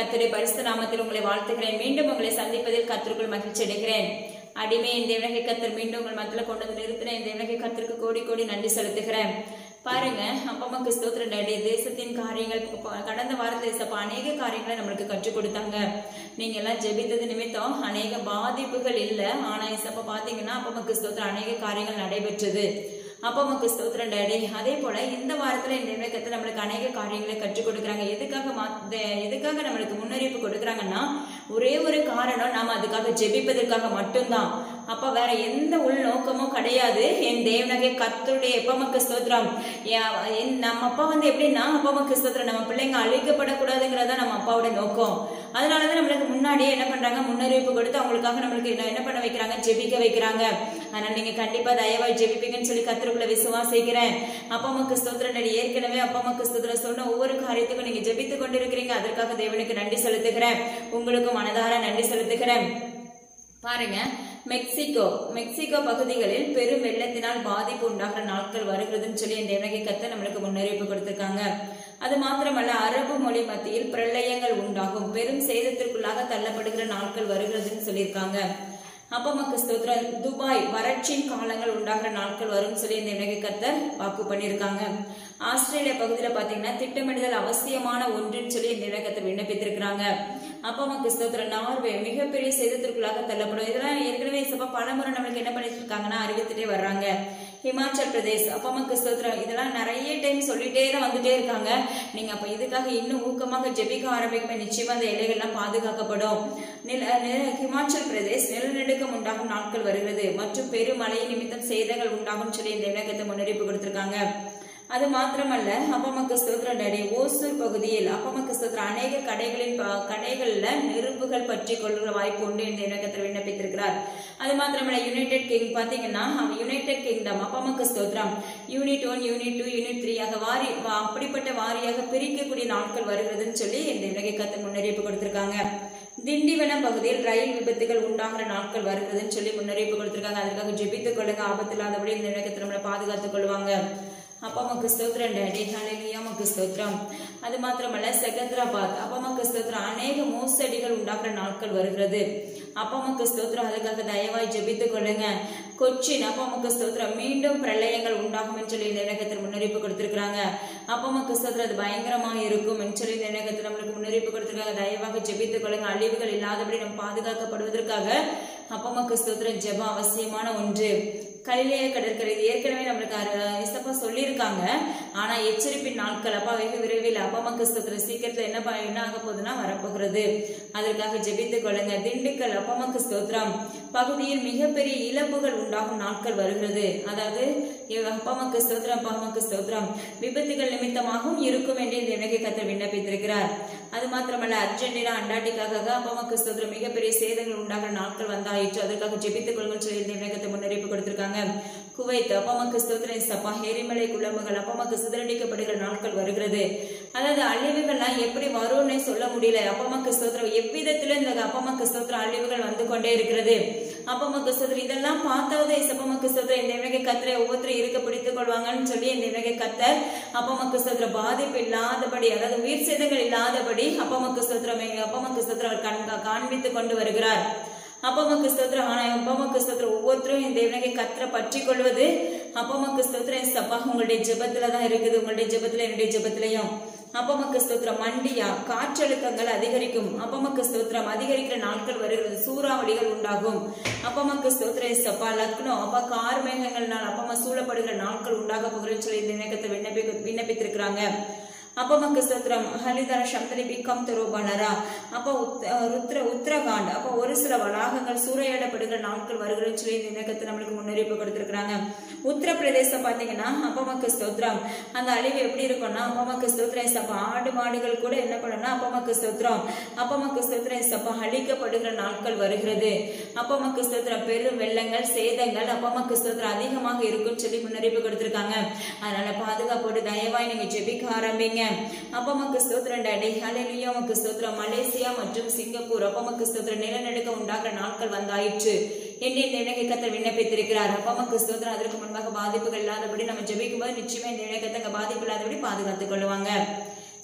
கர்த்தரை பரிசுத்த நாமத்தில் உங்களை வாழ்த்துகிறேன் மீண்டும் உங்களை சந்திப்பதில் கர்த்தருக்குள் மகிழ்ச்சி அடைகிறேன் அடிமை இந்த இலகை கர்த்தர் மீண்டும் உங்கள் மத்தியில் கொண்டு வந்து நிறுத்தின இந்த இலகை கர்த்தருக்கு கோடி கோடி நன்றி செலுத்துகிறேன் பாருங்க அப்பா ஸ்தோத்திரம் டாடி தேசத்தின் காரியங்கள் ப- கடந்த வாரத்தில் ஏசப்பா அநேக காரியங்களை நம்மளுக்கு கற்றுக் கொடுத்தாங்க நீங்க எல்லாம் ஜெபித்தது நிமித்தம் அநேக பாதிப்புகள் இல்லை ஆனா ஏசப்பா பாத்தீங்கன்னா அப்பா ஸ்தோத்திரம் அநேக காரியங்கள் நடைபெற்றது அப்பா உமக்கு ஸ்தோத்திரம் டாடி அதே போல இந்த வாரத்துல இந்த இலக்கத்தை நம்மளுக்கு அநேக காரியங்களை கற்றுக் கொடுக்குறாங்க எதுக்காக மாத்த எதுக்காக நம்மளுக்கு முன்னறிவிப்பு கொடுக்குறாங்கன்னா ஒரே ஒரு காரணம் நாம அதுக்காக ஜெபிப்பதற்காக மட்டும்தான் அப்ப வேற எந்த உள்நோக்கமும் கிடையாது என் தேவனகை கத்தருடைய எப்பமக்கு ஸ்தோத்திரம் என் என் நம்ம அப்பா வந்து எப்படின்னா அப்பமக்கு ஸ்தோத்திரம் நம்ம பிள்ளைங்க அழிக்கப்படக்கூடாதுங்கிறதா நம்ம அப்பாவோட நோக்கம் அதனாலதான் நம்மளுக்கு முன்னாடியே என்ன பண்றாங்க முன்னறிவிப்பு கொடுத்து அவங்களுக்காக நம்மளுக்கு என்ன என்ன பண்ண வைக்கிறாங்க ஜெபிக்க வைக்கிறாங்க அதனால நீங்க கண்டிப்பா தயவாய் ஜெபிப்பீங்கன்னு சொல்லி கத்தருக்குள்ள விசுவாசிக்கிறேன் அப்பா அம்மாக்கு ஸ்தோத்திரம் நடி ஏற்கனவே அப்பா அம்மாக்கு ஸ்தோத்திரம் சொன்ன ஒவ்வொரு காரியத்துக்கும் நீங்க ஜெபித்து கொண்டிருக்கிறீங்க அதற்காக தேவனுக்கு நன்றி செலுத்துகிறேன் உங்களுக்கும் மனதார நன்றி செலுத்துகிறேன் பாருங்க மெக்சிகோ மெக்சிகோ பகுதிகளில் பெரும் வெள்ளத்தினால் பாதிப்பு உண்டாகிற நாட்கள் வருகிறதுன்னு சொல்லி இந்த இலங்கை கத்த நம்மளுக்கு முன்னறிவிப்பு கொடுத்திருக்காங்க அது மாத்திரமல்ல அரபு மொழி மத்தியில் பிரளயங்கள் உண்டாகும் பெரும் சேதத்திற்குள்ளாக தள்ளப்படுகிற நாட்கள் வருகிறதுன்னு சொல்லியிருக்காங்க அப்ப மக்கள் ஸ்தோத்திரம் துபாய் வறட்சியின் காலங்கள் உண்டாகிற நாட்கள் வரும்னு சொல்லி இந்த இலங்கை கத்தர் வாக்கு பண்ணியிருக்காங்க ஆஸ்திரேலியா பகுதியில பாத்தீங்கன்னா திட்டமிடுதல் அவசியமான ஒன்றுன்னு சொல்லி இந்த இலக்கத்தை விண்ணப்பித்திருக்கிறாங்க அப்பா மக்கள் ஸ்தோத்திரம் நார்வே மிகப்பெரிய சேதத்திற்குள்ளாக தள்ளப்படும் இதெல்லாம் ஏற்கனவே சப்பா பலமுறை நம்மளுக்கு என்ன பண்ணிட்டு இருக்காங்கன்னா அறிவித்துட்டே வர்றாங்க ஹிமாச்சல் பிரதேஷ் அப்பா மக்கள் ஸ்தோத்திரம் இதெல்லாம் நிறைய டைம் சொல்லிட்டே தான் வந்துட்டே இருக்காங்க நீங்க அப்ப இதுக்காக இன்னும் ஊக்கமாக ஜெபிக்க ஆரம்பிக்கும் நிச்சயமா அந்த இலைகள்லாம் பாதுகாக்கப்படும் நில நில- ஹிமாச்சல் பிரதேஷ் நிலநடுக்கம் உண்டாகும் நாட்கள் வருகிறது மற்றும் பெருமழை நிமித்தம் சேதங்கள் உண்டாகும் சொல்லி இந்த இலக்கத்தை முன்னறிவிப்பு கொடுத்திருக்காங்க அது மாத்திரமல்ல அப்பமக்க ஸ்தோத்திரம் டாடி ஓசூர் பகுதியில் அப்பமக்க ஸ்தோத்திரம் அநேக கடைகளின் ப- கடைகள்ல நெருப்புகள் பற்றி கொள்கிற வாய்ப்பு உண்டு என்று இணக்கத்தில் விண்ணப்பித்திருக்கிறார் அது மாத்திரமல்ல யுனைடெட் கிங் பாத்தீங்கன்னா யுனைடெட் கிங்டம் அப்பமக்க ஸ்தோத்திரம் unit one unit two unit three ஆக வாரி வா- அப்படிப்பட்ட வாரியாக பிரிக்கக்கூடிய நாட்கள் வருகிறதுன்னு சொல்லி இந்த இலங்கை கத்து முன்னறிவிப்பு கொடுத்திருக்காங்க திண்டிவனம் பகுதியில் ரயில் விபத்துகள் உண்டாகிற நாட்கள் வருகிறதுன்னு சொல்லி முன்னறிவிப்பு கொடுத்திருக்காங்க அதுக்காக ஜெபித்துக் கொள்ளுங்க ஆபத்து இல்லாதபடி இந்த இலக்கத்தை நம்மளை பாதுகாத்துக் கொள்வாங்க அப்பா அம்மாக்கு ஸ்தோத்திரம் டேடி ஹalleluya அம்மாக்கு ஸ்தோத்திரம் அது மாத்திரமல்ல செகந்திராபாத் அப்பா அம்மாக்கு ஸ்தோத்திரம் அநேக மோசடிகள் உண்டாக்குற நாட்கள் வருகிறது அப்பா அம்மாக்கு ஸ்தோத்திரம் அதுக்காக தயவாய் ஜெபித்துக் கொள்ளுங்க கொச்சின் அப்பா அம்மாக்கு ஸ்தோத்திரம் மீண்டும் பிரளயங்கள் உண்டாகும் சொல்லி இந்த இலக்கத்தில் முன்னறிவிப்பு கொடுத்திருக்காங்க அப்பா அம்மாக்கு ஸ்தோத்திரம் அது பயங்கரமா இருக்கும் சொல்லி இந்த இலக்கத்தில் நம்மளுக்கு முன்னறிவிப்பு கொடுத்திருக்காங்க தயவாக ஜெபித்துக் கொள்ளுங்க அழிவுகள் இல்லாதபடி நம்ம பாதுகாக்கப்படுவதற்காக அப்பா அம்மாக்கு ஸ்தோத்திரம் ஜெபம் அவசியமான ஒன்று கலிலேய கடற்கரை இது ஏற்கனவே நம்மளுக்கு அரு- இசப்பா சொல்லியிருக்காங்க ஆனா எச்சரிப்பின் நாட்கள் அப்பா வெகு விரைவில் அப்பமக்கு ஸ்தோத்திரம் சீக்கிரத்துல என்ன ப- என்ன ஆக போகுதுன்னா வரப்போகிறது அதற்காக ஜெபித்துக் கொள்ளுங்க திண்டுக்கல் அப்பமக்கு ஸ்தோத்திரம் பகுதியில் மிகப்பெரிய இழப்புகள் உண்டாகும் நாட்கள் வருகிறது அதாவது இவ- அப்பமக்கு ஸ்தோத்திரம் அப்பமக்கு ஸ்தோத்திரம் விபத்துகள் நிமித்தமாகவும் இருக்கும் என்று இந்த இலங்கை கத்தர் விண்ணப்பித்திருக்கிறார் அது மாத்திரமல்ல அர்ஜென்டினா அண்டார்டிகாக அப்பமக்கு ஸ்தோத்திரம் மிகப்பெரிய சேதங்கள் உண்டாகிற நாட்கள் வந்தாயிற்று அதற்காக ஜெபித்துக் கொள்ளுங்கள் சொல்லி இந்த இலக்கத்தை முன்னறிவிப்பு கொடுத்திருக்காங்க குவைத் அப்பமக்கு ஸ்தோத்திரம் சப்பா எரிமலை குழம்புகள் அப்பமக்கு சிதறடிக்கப்படுகிற நாட்கள் வருகிறது அதாவது அழிவுகள்லாம் எப்படி வரும்னே சொல்ல முடியல அப்பமக்கு ஸ்தோத்திரம் எவ்விதத்துல இந்த அப்பமக்கு ஸ்தோத்திரம் அழிவுகள் வந்து கொண்டே இருக்கிறது அப்பமக்கு ஸ்தோத்திரம் இதெல்லாம் பார்த்தாவது சப்பமக்கு ஸ்தோத்திரம் இந்த இலங்கை கத்தரை ஒவ்வொருத்தரும் இருக்க பிடித்துக் கொள்வாங்கன்னு சொல்லி இந்த இலங்கை கத்தர் அப்பமக்கு ஸ்தோத்திரம் பாதிப்பு இல்லாதபடி அதாவது உயிர் சேதங்கள் இல்லாதபடி அப்பமக்கு ஸ்தோத்திரம் அப்பமக்கு ஸ்தோத்திரம் அவர் கண் காண்பித்துக் கொண்டு வருகிறார் அப்பமக்கு ஸ்தோத்திரம் ஆனா அப்பமக்கு ஸ்தோத்திரம் ஒவ்வொருத்தரும் இந்த இலங்கை கத்தரை பற்றி கொள்வது அப்பமக்கு ஸ்தோத்திரம் சப்பா உங்களுடைய ஜெபத்துல தான் இருக்குது உங்களுடைய ஜெபத்துல என்னுடைய ஜெபத்திலையும் அப்பமக்கு ஸ்தோத்திரம் மண்டியா காற்றழுத்தங்கள் அதிகரிக்கும் அப்பமக்கு ஸ்தோத்திரம் அதிகரிக்கிற நாட்கள் வருகிறது சூறாவளிகள் உண்டாகும் அப்பமக்கு ஸ்தோத்திரம் சப்பா லக்னோ அப்பா கார் மேகங்கள்னால் அப்பமா சூழப்படுகிற நாட்கள் உண்டாக போகிறேன்னு சொல்லி இந்த இணக்கத்தை விண்ணப்பி விண்ணப்பித்திருக்கிறாங்க அப்ப மக்கு ஸ்தோத்திரம் ஹலிதர சந்தனி பிக்கம் துரோபனரா அப்ப உத்- ருத்ர உத்தரகாண்ட் அப்ப ஒரு சில வளாகங்கள் சூறையாடப்படுகிற நாட்கள் வருகிறன்னு சொல்லி இந்த இணக்கத்தை நம்மளுக்கு முன்னறிவிப்பு கொடுத்திருக்கிறாங்க உத்தரப்பிரதேசம் பாத்தீங்கன்னா அப்ப மக்கு ஸ்தோத்திரம் அந்த அழிவு எப்படி இருக்கும்னா அப்ப மக்கு ஸ்தோத்திரம் சப்ப ஆடு மாடுகள் கூட என்ன பண்ணும்னா அப்ப மக்கு ஸ்தோத்திரம் அப்ப மக்கு ஸ்தோத்திரம் சப்ப அழிக்கப்படுகிற நாட்கள் வருகிறது அப்ப மக்கு ஸ்தோத்திரம் பெரும் வெள்ளங்கள் சேதங்கள் அப்ப மக்கு ஸ்தோத்திரம் அதிகமாக இருக்கும்னு சொல்லி முன்னறிவிப்பு கொடுத்திருக்காங்க அதனால பாதுகாப்போடு தயவாய் நீங்க ஜெபிக்க ஆரம்பிங்க அப்பமக்கு ஸ்தோத்திரம் டாடி ஹalleluya உமக்கு ஸ்தோத்திரம் மலேசியா மற்றும் சிங்கப்பூர் அப்பமக்கு ஸ்தோத்திரம் நிலநடுக்கம் உண்டாகிற நாட்கள் வந்தாயிற்று என்று இந்த இணக்கை கத்தர் விண்ணப்பித்திருக்கிறார் அப்பமக்கு ஸ்தோத்திரம் அதற்கு முன்பாக பாதிப்புகள் இல்லாதபடி நம்ம ஜெபிக்கும் போது நிச்சயமா இந்த இணக்கத்தை அங்க பாதிப்பு இல்லாதபடி பாதுகாத்துக் கொள்வாங்க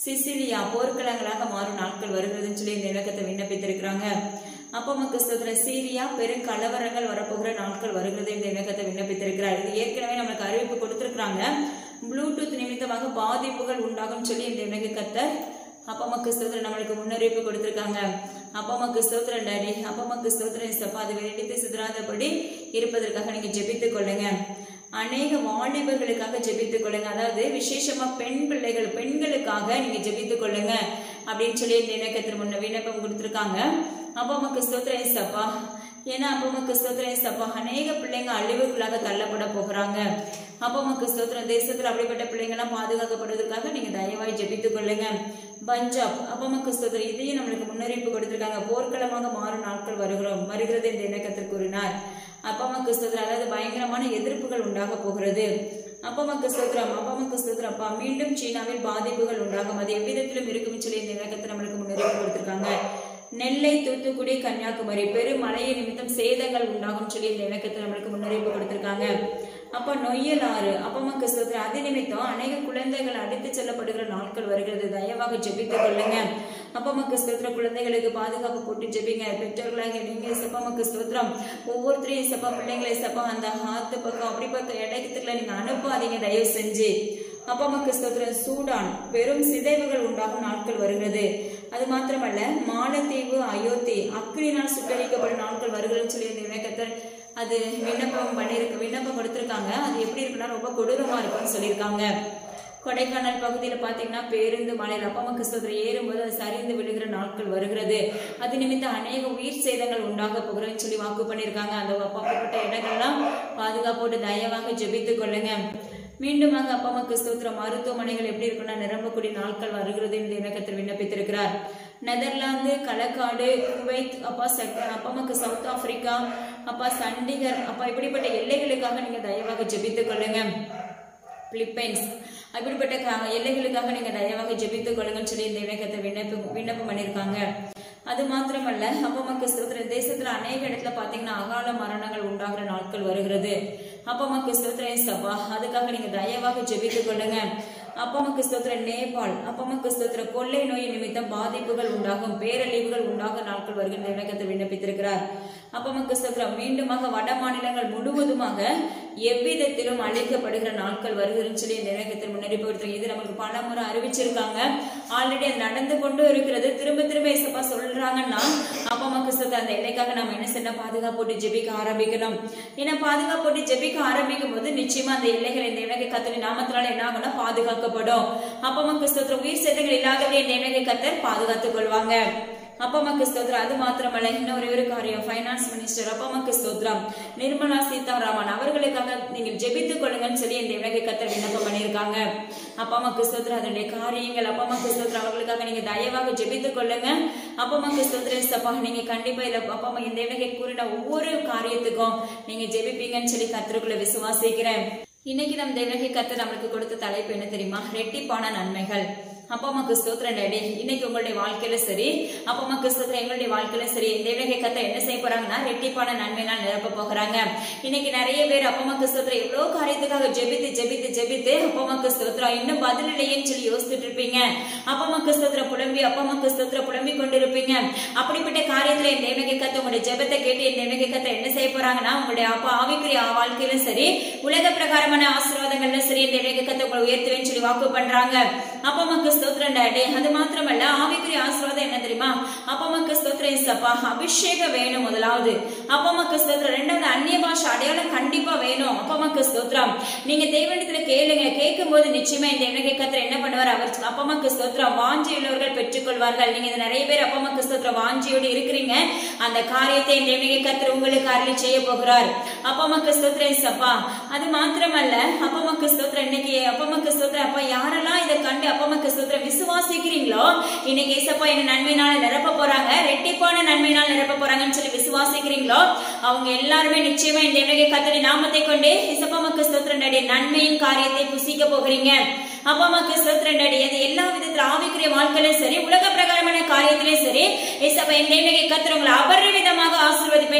சிசிலியா போர்க்களங்களாக மாறும் நாட்கள் வருகிறதுன்னு சொல்லி இந்த இலக்கத்தை விண்ணப்பித்திருக்கிறாங்க அப்போ நமக்கு ஸ்தோத்திர சீரியா பெரும் கலவரங்கள் வரப்போகிற நாட்கள் வருகிறது இந்த இலக்கத்தை விண்ணப்பித்திருக்கிறார் இது ஏற்கனவே நம்மளுக்கு அறிவிப்பு கொடுத்திருக்கிறாங்க ப்ளூடூத் நிமித்தமாக பாதிப்புகள் உண்டாகும் சொல்லி இந்த இலக்கு கத்தர் அப்பமக்கு ஸ்தோத்திரம் நம்மளுக்கு முன்னறிவிப்பு கொடுத்திருக்காங்க அப்பமக்கு ஸ்தோத்திரம் டாடி அப்பமக்கு ஸ்தோத்திரம் சப்பா அது வெடித்து சிதறாதபடி இருப்பதற்காக நீங்க ஜெபித்துக் கொள்ளுங்க அநேக வாலிபர்களுக்காக ஜெபித்துக் கொள்ளுங்க அதாவது விசேஷமா பெண் பிள்ளைகள் பெண்களுக்காக நீங்க ஜெபித்துக் கொள்ளுங்க அப்படின்னு சொல்லி இந்த இணக்கத்தில் முன்ன விண்ணப்பம் கொடுத்திருக்காங்க அப்போ நமக்கு ஸ்தோத்திரம் சப்பா ஏன்னா அப்போ நமக்கு ஸ்தோத்திரம் சப்பா அநேக பிள்ளைங்க அழிவுக்குள்ளாக தள்ளப்பட போகிறாங்க அப்போ நமக்கு ஸ்தோத்திரம் தேசத்துல அப்படிப்பட்ட பிள்ளைங்கெல்லாம் பாதுகாக்கப்படுவதற்காக நீங்க தயவாய் ஜெபித்துக் கொள்ளுங்க பஞ்சாப் அப்போ நமக்கு ஸ்தோத்திரம் இதையும் நம்மளுக்கு முன்னறிவிப்பு கொடுத்திருக்காங்க போர்க்களமாக மாறும் நாட்கள் வருகிறோம் வருகிறது இந்த இணக்கத்தில் கூறினார் அப்பமக்கு ஸ்தோத்திரம் அதாவது பயங்கரமான எதிர்ப்புகள் உண்டாக போகிறது அப்பமக்கு ஸ்தோத்திரம் அப்பமக்கு ஸ்தோத்திரம் அப்பா மீண்டும் சீனாவில் பாதிப்புகள் உண்டாகும் அது எவ்விதத்திலும் இருக்கும் சொல்லி இந்த இலக்கத்தை நம்மளுக்கு முன்னறிவிப்பு கொடுத்திருக்காங்க நெல்லை தூத்துக்குடி கன்னியாகுமரி பெரும் மழையை நிமித்தம் சேதங்கள் உண்டாகும் சொல்லி இந்த இலக்கத்தை நம்மளுக்கு முன்னறிவிப்பு கொடுத்திருக்காங்க அப்ப நொய்யல் ஆறு அப்பமக்கு ஸ்தோத்திரம் அது நிமித்தம் அநேக குழந்தைகள் அடித்து செல்லப்படுகிற நாட்கள் வருகிறது தயவாக ஜெபித்துக் கொள்ளுங்க அப்பமக்கு ஸ்தோத்திர குழந்தைகளுக்கு பாதுகாப்பு போட்டு ஜெபிங்க பெற்றோர்களாக நீங்க செப்பமக்கு ஸ்தோத்திரம் ஒவ்வொருத்தரையும் செப்பா பிள்ளைங்களை செப்பா அந்த ஆத்து பக்கம் அப்படி பக்கம் இடத்துக்குள்ள நீங்க அனுப்பாதீங்க தயவு செஞ்சு அப்பமக்கு ஸ்தோத்திரம் சூடான் பெரும் சிதைவுகள் உண்டாகும் நாட்கள் வருகிறது அது மாத்திரமல்ல மாலத்தீவு அயோத்தி அக்னினால் சுட்டரிக்கப்படும் நாட்கள் வருகிறதுன்னு சொல்லி இந்த இணக்கத்தை அது விண்ணப்பம் பண்ணியிருக்க விண்ணப்பம் கொடுத்திருக்காங்க அது எப்படி இருக்குன்னா ரொம்ப கொடூரமா இருக்கும்னு சொல்லியிருக்காங்க கொடைக்கானல் பகுதியில் பார்த்தீங்கன்னா பேருந்து மலையில் அப்பா அம்மா கிறிஸ்தவத்தில் ஏறும்போது அது சரிந்து விழுகிற நாட்கள் வருகிறது அது நிமித்தம் அநேக உயிர் சேதங்கள் உண்டாக போகிறதுன்னு சொல்லி வாக்கு பண்ணியிருக்காங்க அந்த அப்பாப்பட்ட இடங்கள்லாம் பாதுகாப்போடு தயவாக ஜெபித்துக் கொள்ளுங்க மீண்டுமாக அப்பா அம்மா கிறிஸ்தவத்துல மருத்துவமனைகள் எப்படி இருக்குன்னா நிரம்பக்கூடிய நாட்கள் வருகிறது இந்த இணக்கத்தில் விண்ணப்பித்திருக்கிறார் நெதர்லாந்து களக்காடு குவைத் அப்பா செக் அப்பா அம்மாக்கு சவுத் ஆப்பிரிக்கா அப்பா சண்டிகர் அப்பா இப்படிப்பட்ட எல்லைகளுக்காக நீங்க தயவாக ஜெபித்துக் கொள்ளுங்க பிலிப்பைன்ஸ் அப்படிப்பட்ட க- எல்லைகளுக்காக நீங்க தயவாக ஜெபித்துக் கொள்ளுங்கன்னு சொல்லி இந்த இணக்கத்தை விண்ணப்பம் விண்ணப்பம் பண்ணியிருக்காங்க அது மாத்திரமல்ல அப்ப மக்கள் ஸ்தோத்திர தேசத்துல அநேக இடத்துல பாத்தீங்கன்னா அகால மரணங்கள் உண்டாகிற நாட்கள் வருகிறது அப்ப மக்கள் ஸ்தோத்திர சபா அதுக்காக நீங்க தயவாக ஜெபித்துக் கொள்ளுங்க அப்பமக்கு ஸ்தோத்திர நேபாள் அப்பமக்கு ஸ்தோத்திர கொள்ளை நோய் நிமித்தம் பாதிப்புகள் உண்டாகும் பேரழிவுகள் உண்டாக நாட்கள் வருகின்ற இணக்கத்தை விண்ணப்பித்திருக்கிறார் அப்பமக்கு ஸ்தோத்திரம் மீண்டுமாக வட மாநிலங்கள் முழுவதுமாக எவ்விதத்திலும் அழிக்கப்படுகிற நாட்கள் வருகிறதுன்னு சொல்லி இந்த இணக்கத்தில் முன்னறிப்பு கொடுத்திருக்காங்க. இது நமக்கு பல முறை அறிவிச்சிருக்காங்க ஆல்ரெடி அது நடந்து கொண்டு இருக்கிறது திரும்ப திரும்ப ஏசப்பா சொல்றாங்கன்னா அப்பமக்கு ஸ்தோத்திரம் அந்த இலைக்காக நம்ம என்ன செய்யணும் பாதுகாப்பு போட்டு ஜெபிக்க ஆரம்பிக்கணும் ஏன்னா பாதுகாப்பு போட்டு ஜெபிக்க ஆரம்பிக்கும் போது நிச்சயமா அந்த இலைகள் இந்த இலக்கை கத்தரி நாமத்தினால என்ன ஆகும்னா பாதுகாக்கப்படும் அப்பமக்கு ஸ்தோத்திரம் உயிர் சேதங்கள் இல்லாதபடி இந்த இலக்கை கத்தர் பாதுகாத்துக் கொள்வாங்க அப்பமக்கு ஸ்தோத்திரம் அது மாத்திரமல்ல இன்னொரு ஒரு காரியம் ஃபைனான்ஸ் மினிஸ்டர் அப்பமக்கு ஸ்தோத்திரம் நிர்மலா சீதாராமன் அவர்களுக்காக நீங்கள் ஜெபித்துக் கொள்ளுங்கன்னு சொல்லி இந்த இலக்கை கத்தர் விண்ணப்பம் பண்ணியிருக்காங்க அப்பமக்கு ஸ்தோத்திரம் அதனுடைய காரியங்கள் அப்பமக்கு ஸ்தோத்திரம் அவர்களுக்காக நீங்க தயவாக ஜெபித்துக் கொள்ளுங்க அப்பமக்கு ஸ்தோத்திரம் சப்பா நீங்க கண்டிப்பா இல்ல அப்பமா இந்த இலக்கை கூறின ஒவ்வொரு காரியத்துக்கும் நீங்க ஜெபிப்பீங்கன்னு சொல்லி கத்தருக்குள்ள விசுவாசிக்கிறேன் இன்னைக்கு நம்ம தேவகை கத்து நம்மளுக்கு கொடுத்த தலைப்பு என்ன தெரியுமா ரெட்டிப்பான நன்மைகள் அப்பா அம்மாக்கு ஸ்தோத்திரம் டேடி இன்னைக்கு உங்களுடைய வாழ்க்கையில சரி அப்பா அம்மாக்கு ஸ்தோத்திரம் எங்களுடைய வாழ்க்கையில சரி தேவகை கத்த என்ன செய்ய போறாங்கன்னா ரெட்டிப்பான நன்மைனால் நிரப்ப போகிறாங்க இன்னைக்கு நிறைய பேர் அப்பா அம்மாக்கு ஸ்தோத்திரம் எவ்வளவு காரியத்துக்காக ஜெபித்து ஜெபித்து ஜெபித்து அப்பா அம்மாக்கு ஸ்தோத்திரம் இன்னும் பதில் இல்லையேன்னு சொல்லி யோசிச்சுட்டு இருப்பீங்க அப்பா அம்மாக்கு ஸ்தோத்திரம் புலம்பி அப்பா அம்மாக்கு ஸ்தோத்திரம் புலம்பி கொண்டிருப்பீங்க அப்படிப்பட்ட காரியத்துல என் தேவகை கத்த உங்களுடைய ஜெபத்தை கேட்டு என் தேவகை கத்த என்ன செய்ய போறாங்கன்னா உங்களுடைய அப்பா ஆவிக்குரிய வாழ்க்கையிலும் சரி உலக பிரகாரமான ஆசீர்வாதங்கள்ல சரி இந்த இலக்கத்தை உங்களை உயர்த்துவேன்னு சொல்லி வாக்கு பண்றாங்க அப்பா அம்மாக்கு ஸ்தோத்திரம் டாடி அது மாத்திரமல்ல ஆவிக்குரிய ஆசீர்வாதம் என்ன தெரியுமா அப்பா அம்மாக்கு ஸ்தோத்திரம் இசப்பா அபிஷேகம் வேணும் முதலாவது அப்பா அம்மாக்கு ஸ்தோத்திரம் ரெண்டாவது அந்நிய பாஷை அடையாளம் கண்டிப்பா வேணும் அப்பா அம்மாக்கு ஸ்தோத்திரம் நீங்க தேவனிடத்துல கேளுங்க கேட்கும் போது நிச்சயமா இந்த இலக்கை கத்திர என்ன பண்ணுவார் அவர் அப்பா அம்மாக்கு ஸ்தோத்திரம் வாஞ்சி உள்ளவர்கள் பெற்றுக்கொள்வார்கள் நீங்க இது நிறைய பேர் அப்பா அம்மாக்கு ஸ்தோத்திரம் வாஞ்சியோடு இருக்கிறீங்க அந்த காரியத்தை இந்த இலக்கை கத்திர உங்களுக்கு அருளி செய்ய போகிறார் அப்பா அம்மாக்கு ஸ்தோத்திரம் இசப்பா அது மாத்திரமல்ல அப்பா அம்மாக்கு ஸ்தோத்திரம் இன்னைக்கு அப்பா அம்மாக்கு ஸ்தோத்திரம் அப்பா யாரெல்லாம் இதை கண்டு அப்பா அம்மாக்கு ஸ்தோத்திரம் விசுவாசிக்கிறீங்களோ இன்னைக்கு ஏசப்பா என்ன நன்மையினால நிரப்ப போறாங்க ரெட்டிப்பான நன்மையினால் நிரப்ப போறாங்கன்னு சொல்லி விசுவாசிக்கிறீங்களோ அவங்க எல்லாருமே நிச்சயமா இந்த இலகை கத்தரி நாமத்தை கொண்டு இசப்பா அம்மாக்கு ஸ்தோத்திரம் டாடி நன்மையின் காரியத்தை புசிக்க போகிறீங்க அப்பா அம்மாக்கு ஸ்தோத்திரம் டாடி அது எல்லா விதத்துல ஆவிக்குரிய வாழ்க்கையிலும் சரி உலக பிரகாரமான காரியத்திலும் சரி ஏசப்பா இந்த இலகை கத்தர் உங்களை அபரிவிதமாக ஆசீர்வதிப்பேன்னு சொல்லி வாக்கு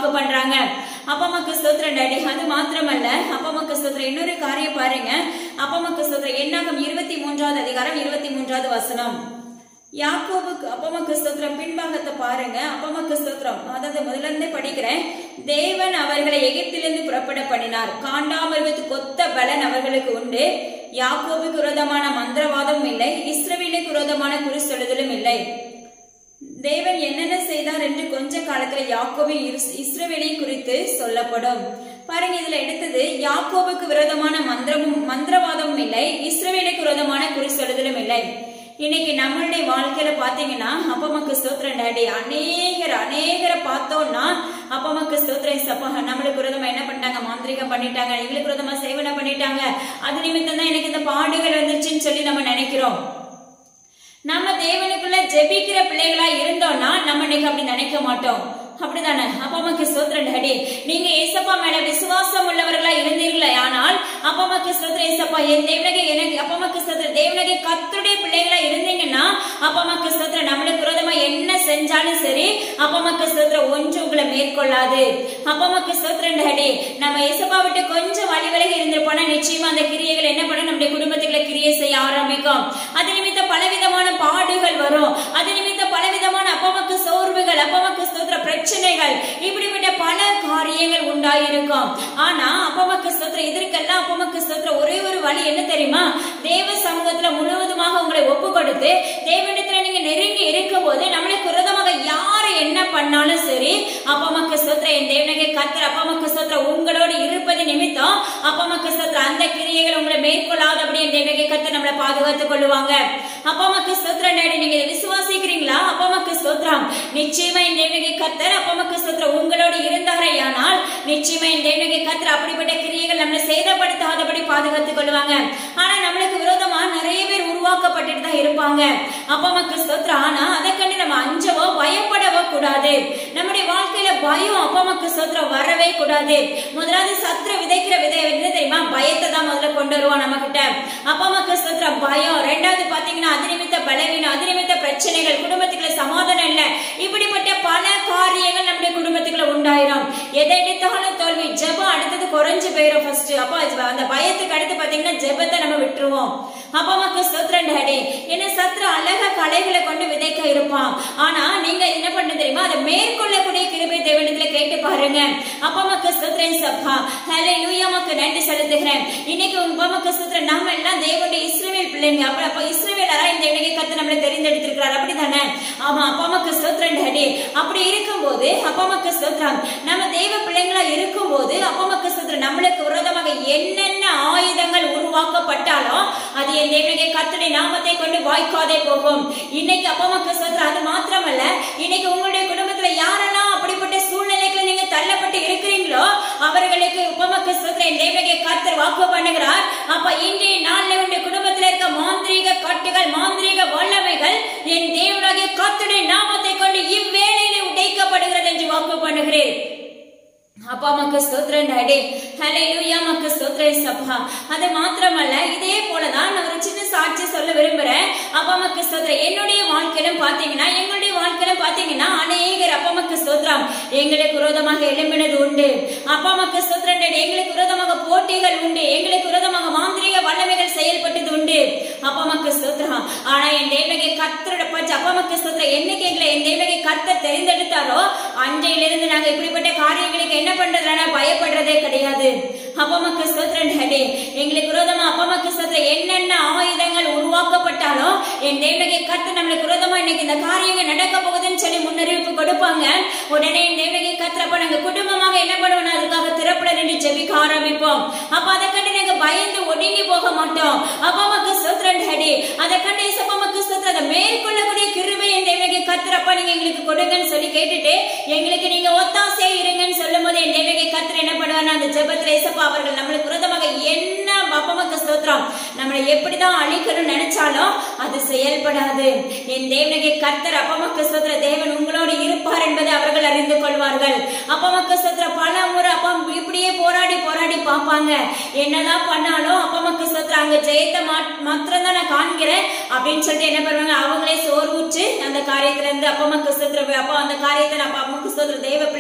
வாக்கு பண்றாங்க அப்பா அம்மாக்கு ஸ்தோத்திரம் டாடி அது மாத்திரமல்ல அப்பா அம்மாக்கு ஸ்தோத்திரம் இன்னொரு காரியம் பாருங்க அப்பா அம்மாக்கு ஸ்தோத்திரம் என்னாகும் இருபத்தி மூன்றாவது அதிகாரம் இருபத்தி மூன்றாவது வசனம் யாக்கோபுக்கு அப்பமக்கு ஸ்தோத்திரம் பின்பாகத்தை பாருங்க அப்பமக்கு ஸ்தோத்திரம் அதாவது முதல்ல இருந்தே படிக்கிறேன் தேவன் அவர்களை எகிப்திலிருந்து புறப்பட பண்ணினார் காண்டாமிருகத்து கொத்த பலன் அவர்களுக்கு உண்டு யாக்கோபுக்கு விரோதமான மந்திரவாதமும் இல்லை இஸ்ரவேலுக்கு விரோதமான குறி சொல்லுதலும் இல்லை தேவன் என்னென்ன செய்தார் என்று கொஞ்ச காலத்துல யாக்கோபை இஸ்ரவேலை குறித்து சொல்லப்படும் பாருங்க இதுல எடுத்தது யாக்கோபுக்கு விரோதமான மந்திரமும் மந்திரவாதமும் இல்லை இஸ்ரவேலுக்கு விரோதமான குறி சொல்லுதலும் இல்லை இன்னைக்கு நம்மளுடைய வாழ்க்கையில பாத்தீங்கன்னா அப்பமக்கு ஸ்தோத்திரம் டாடி அநேகர் அநேகரை பார்த்தோம்னா அப்பமக்கு ஸ்தோத்திரம் சப்பா நம்மளுக்கு விரோதமா என்ன பண்ணிட்டாங்க மாந்திரிகம் பண்ணிட்டாங்க எங்களுக்கு விரோதமா சேவனை பண்ணிட்டாங்க அது நிமித்தம் தான் எனக்கு இந்த பாடுகள் வந்துச்சுன்னு சொல்லி நம்ம நினைக்கிறோம் நம்ம தேவனுக்குள்ள ஜெபிக்கிற பிள்ளைகளா இருந்தோம்னா நம்ம இன்னைக்கு அப்படி நினைக்க மாட்டோம் அப்படிதானே அப்பா அம்மாக்கு ஸ்தோத்திரம் டாடி நீங்க ஏசப்பா மேல விசுவாசம் உள்ளவர்களா இருந்தீர்களே ஆனால் அப்பா அம்மாக்கு ஸ்தோத்திரம் ஏசப்பா என் தேவனகை எனக்கு அப்பா அம்மாக்கு ஸ்தோத்திரம் தேவனகை கத்துடைய பிள்ளைகளா இருந்தீங்கன்னா அப்பா அம்மாக்கு ஸ்தோத்திரம் நம்மளுக்கு விரோதமா என்ன செஞ்சாலும் சரி அப்பா அம்மாக்கு ஸ்தோத்திரம் ஒன்று உங்களை மேற்கொள்ளாது அப்பா அம்மாக்கு ஸ்தோத்திரம் டாடி நம்ம ஏசப்பா விட்டு கொஞ்சம் வழி விலகி இருந்திருப்போம்னா நிச்சயமா அந்த கிரியைகள் என்ன பண்ணும் நம்முடைய குடும்பத்துக்குள்ள கிரியை செய்ய ஆரம்பிக்கும் அது நிமித்தம் பலவிதமான பாடுகள் வரும் அது நிமித்தம் பலவிதமான அப்பமக்கு சோர்வுகள் அப்பமக்கு ஸ்தோத்திர பிரச்சனைகள் இப்படிப்பட்ட பல காரியங்கள் உண்டாயிருக்கும் ஆனா அப்பமக்கு ஸ்தோத்திர இதற்கெல்லாம் அப்பமக்கு ஸ்தோத்திர ஒரே ஒரு வழி என்ன தெரியுமா தேவ சமூகத்துல முழுவதுமாக உங்களை ஒப்பு கொடுத்து தேவனிடத்துல நீங்க நெருங்கி இருக்கும் போது நம்மளுக்கு விரோதமாக யாரு என்ன பண்ணாலும் சரி அப்பமக்கு ஸ்தோத்திர என் தேவனகை கத்திர அப்பமக்கு ஸ்தோத்திர உங்களோடு இருப்பது நிமித்தம் அப்பமக்கு ஸ்தோத்திர அந்த கிரியைகள் உங்களை மேற்கொள்ளாதபடி என் தேவனகை கத்து நம்மளை பாதுகாத்துக் கொள்ளுவாங்க அப்பமக்கு ஸ்தோத்திரம் டாடி நீங்க இதை விசுவாசிக்கிறீங்களா அப்பமக்கு ஸ்தோத்திரம் நிச்சயமா என் தேவனகை கத்தர் அப்பமக்கு ஸ்தோத்திரம் உங்களோடு இருந்தாரையானால் நிச்சயமா என் தேவனகை கத்தர் அப்படிப்பட்ட கிரியைகள் நம்மளை சேதப்படுத்தாதபடி பாதுகாத்துக் கொள்வாங்க ஆனா நம்மளுக்கு விரோதமா நிறைய பேர் உருவாக்கப்பட்டுட்டு தான் இருப்பாங்க அப்பமக்கு ஸ்தோத்திரம் ஆனா அதை கண்டு நம்ம அஞ்சவோ பயப்படவோ கூடாது நம்முடைய வாழ்க்கையில பயம் அப்பமக்கு ஸ்தோத்திரம் வரவே கூடாது முதலாவது சத்ரு விதைக்கிற விதை என்ன தெரியுமா பயத்தை தான் முதல்ல கொண்டு வருவான் நம்ம கிட்ட அப்பமக்கு ஸ்தோத்திரம் பயம் ரெண்டாவது பாத்தீங்கன்னா அது நிமித்த பலவீனம் அது நிமித்த பிரச்சனைகள் குடும்பத்துக்குள்ள சமாதானம் இல்ல இப்படிப்பட்ட பல காரியங்கள் நம்முடைய குடும்பத்துக்குள்ள உண்டாயிரும் எதை எடுத்தாலும் தோல்வி ஜெபம் அடுத்தது குறைஞ்சு போயிடும் ஃபர்ஸ்ட் அப்போ அந்த பயத்துக்கு அடுத்து பாத்தீங்கன்னா ஜெபத்தை நம்ம விட்டுருவோம் அப்பா அம்மாக்கு சத்ரன் டாடி என்ன சத்ரு அழகா கலைகளை கொண்டு விதைக்க இருப்பான் ஆனா நீங்க என்ன பண்ண தெரியுமா அதை மேற்கொள்ளக்கூடிய கிருபை தேவனத்துல கேட்டு பாருங்க அப்பா அம்மாக்கு சத்ரன் சப்பா ஹலே லூயாமாக்கு நன்றி செலுத்துகிறேன் இன்னைக்கு உங்க அம்மாக்கு சத்ரன் நாம எல்லாம் தேவனுடைய இஸ்ரேல் பிள்ளைங்க அப்ப அப்ப இஸ்ரேலரா இந்த இன்னைக்கு கத்து நம்மளை தெரிந்தெடுத்திருக்கிறார் அப்படித்தானே ஆமா அப்பா அம்மாக்கு சத்ரன் டாடி அப்படி இருக்கும்போது அப்பா அம்மாக்கு சத்ரம் நம்ம தேவ பிள்ளைங்களா இருக்கும்போது அப்பா அம்மாக்கு சத்ரம் நம்மளுக்கு விரோதமாக என்னென்ன ஆயுதங்கள் உருவாக்கப்பட்டாலும் அது என் தேவனுடைய கத்துடைய நாமத்தை கொண்டு வாய்க்காதே போகும் இன்னைக்கு அப்பா அம்மாக்கு சொல்ற அது மாத்திரமல்ல இன்னைக்கு உங்களுடைய குடும்பத்துல யாரெல்லாம் அப்படிப்பட்ட சூழ்நிலைகளை நீங்க தள்ளப்பட்டு இருக்கிறீங்களோ அவர்களுக்கு உபமக்கு சொல்ற என் தேவனுடைய கத்தர் வாக்கு பண்ணுகிறார் அப்ப இன்றைய நாள்ல உங்களுடைய குடும்பத்துல இருக்க மாந்திரீக கட்டுகள் மாந்திரீக வல்லமைகள் என் தேவனுடைய கத்துடைய நாமத்தை கொண்டு இவ்வேளையிலே உடைக்கப்படுகிறது என்று வாக்கு பண்ணுகிறேன் அப்பா அம்மாக்கு ஸ்தோத்திரம் டாடி ஹலே லூயா அம்மாக்கு ஸ்தோத்திரம் சப்பா அது மாத்திரமல்ல இதே போலதான் நான் ஒரு சின்ன சாட்சி சொல்ல விரும்புறேன் அப்பா அம்மாக்கு ஸ்தோத்திரம் என்னுடைய வாழ்க்கையிலும் பாத்தீங்கன்னா எங்களுடைய வாழ்க்கையிலும் பாத்தீங்கன்னா அநேகர் அப்பா அம்மாக்கு ஸ்தோத்திரம் எங்களுக்கு விரோதமாக எழும்பினது உண்டு அப்பா அம்மாக்கு ஸ்தோத்திரம் டாடி எங்களுக்கு விரோதமாக போட்டிகள் உண்டு எங்களுக்கு விரோதமாக மாந்திரிக வல்லமைகள் செயல்பட்டது உண்டு அப்பா அம்மாக்கு ஸ்தோத்திரம் ஆனா என் தேவகை கத்தரோட பச்சு அப்பா அம்மாக்கு ஸ்தோத்திரம் என்னைக்கு எங்களை என் தேவகை கத்த தெரிந்தெடுத்தாரோ அன்றையிலிருந்து நாங்க இப்படிப்பட்ட காரியங்களுக்கு என்ன பண்றதுனா பயப்படுறதே கிடையாது அப்பமக்கு ஸ்தோத்திரம் டாடி எங்களுக்கு விரோதமா அப்பமக்கு ஸ்தோத்திரம் என்னென்ன ஆயுதங்கள் உருவாக்கப்பட்டாலும் என் தேவனகை கத்து நம்மளுக்கு விரோதமா இன்னைக்கு இந்த காரியங்கள் நடக்க போகுதுன்னு சொல்லி முன்னறிவிப்பு கொடுப்பாங்க உடனே என் தேவனகை கத்துறப்ப நாங்க குடும்பமாக என்ன பண்ணுவோம் அதுக்காக திறப்பட நின்று ஜெபிக்க ஆரம்பிப்போம் அப்ப அதை கண்டு நாங்க பயந்து ஒடுங்கி போக மாட்டோம் அப்பமக்கு ஸ்தோத்திரம் டாடி அதை கண்டு இசப்பமக்கு ஸ்தோத்திரம் அதை மேற்கொள்ளக்கூடிய கிருபை என் தேவனகை கத்துறப்ப நீங்க எங்களுக்கு கொடுங்கன்னு சொல்லி கேட்டுட்டு எங்களுக்கு நீங்க ஒத்தாசே இருங்கன்னு சொல்லும் போது என் தேவகை கத்திர என்ன பண்ணுவார் அந்த ஜெபத்துல இசப்பா அவர்கள் நம்மளுக்கு விரோதமாக என்ன அப்பமக்க ஸ்தோத்திரம் நம்மளை எப்படிதான் அழிக்கணும்னு நினைச்சாலும் அது செயல்படாது என் தேவனகை கர்த்தர் அப்பமக்க ஸ்தோத்திர தேவன் உங்களோடு இருப்பார் என்பதை அவர்கள் அறிந்து கொள்வார்கள் அப்பமக்க ஸ்தோத்திர பல முறை அப்பா இப்படியே போராடி போராடி பார்ப்பாங்க என்னதான் பண்ணாலும் அப்பமக்க ஸ்தோத்திர அங்க ஜெயத்தை மாத்திரம் தான் நான் காண்கிறேன் அப்படின்னு சொல்லிட்டு என்ன பண்ணுவாங்க அவங்களே சோர்வுச்சு அந்த காரியத்துல இருந்து அப்பமக்க ஸ்தோத்திர அப்பா அந்த காரியத்தை நம்ம அப்பமக்க ஸ்தோத்திர தெய்வ பிள்ளைகளா இருக்கிற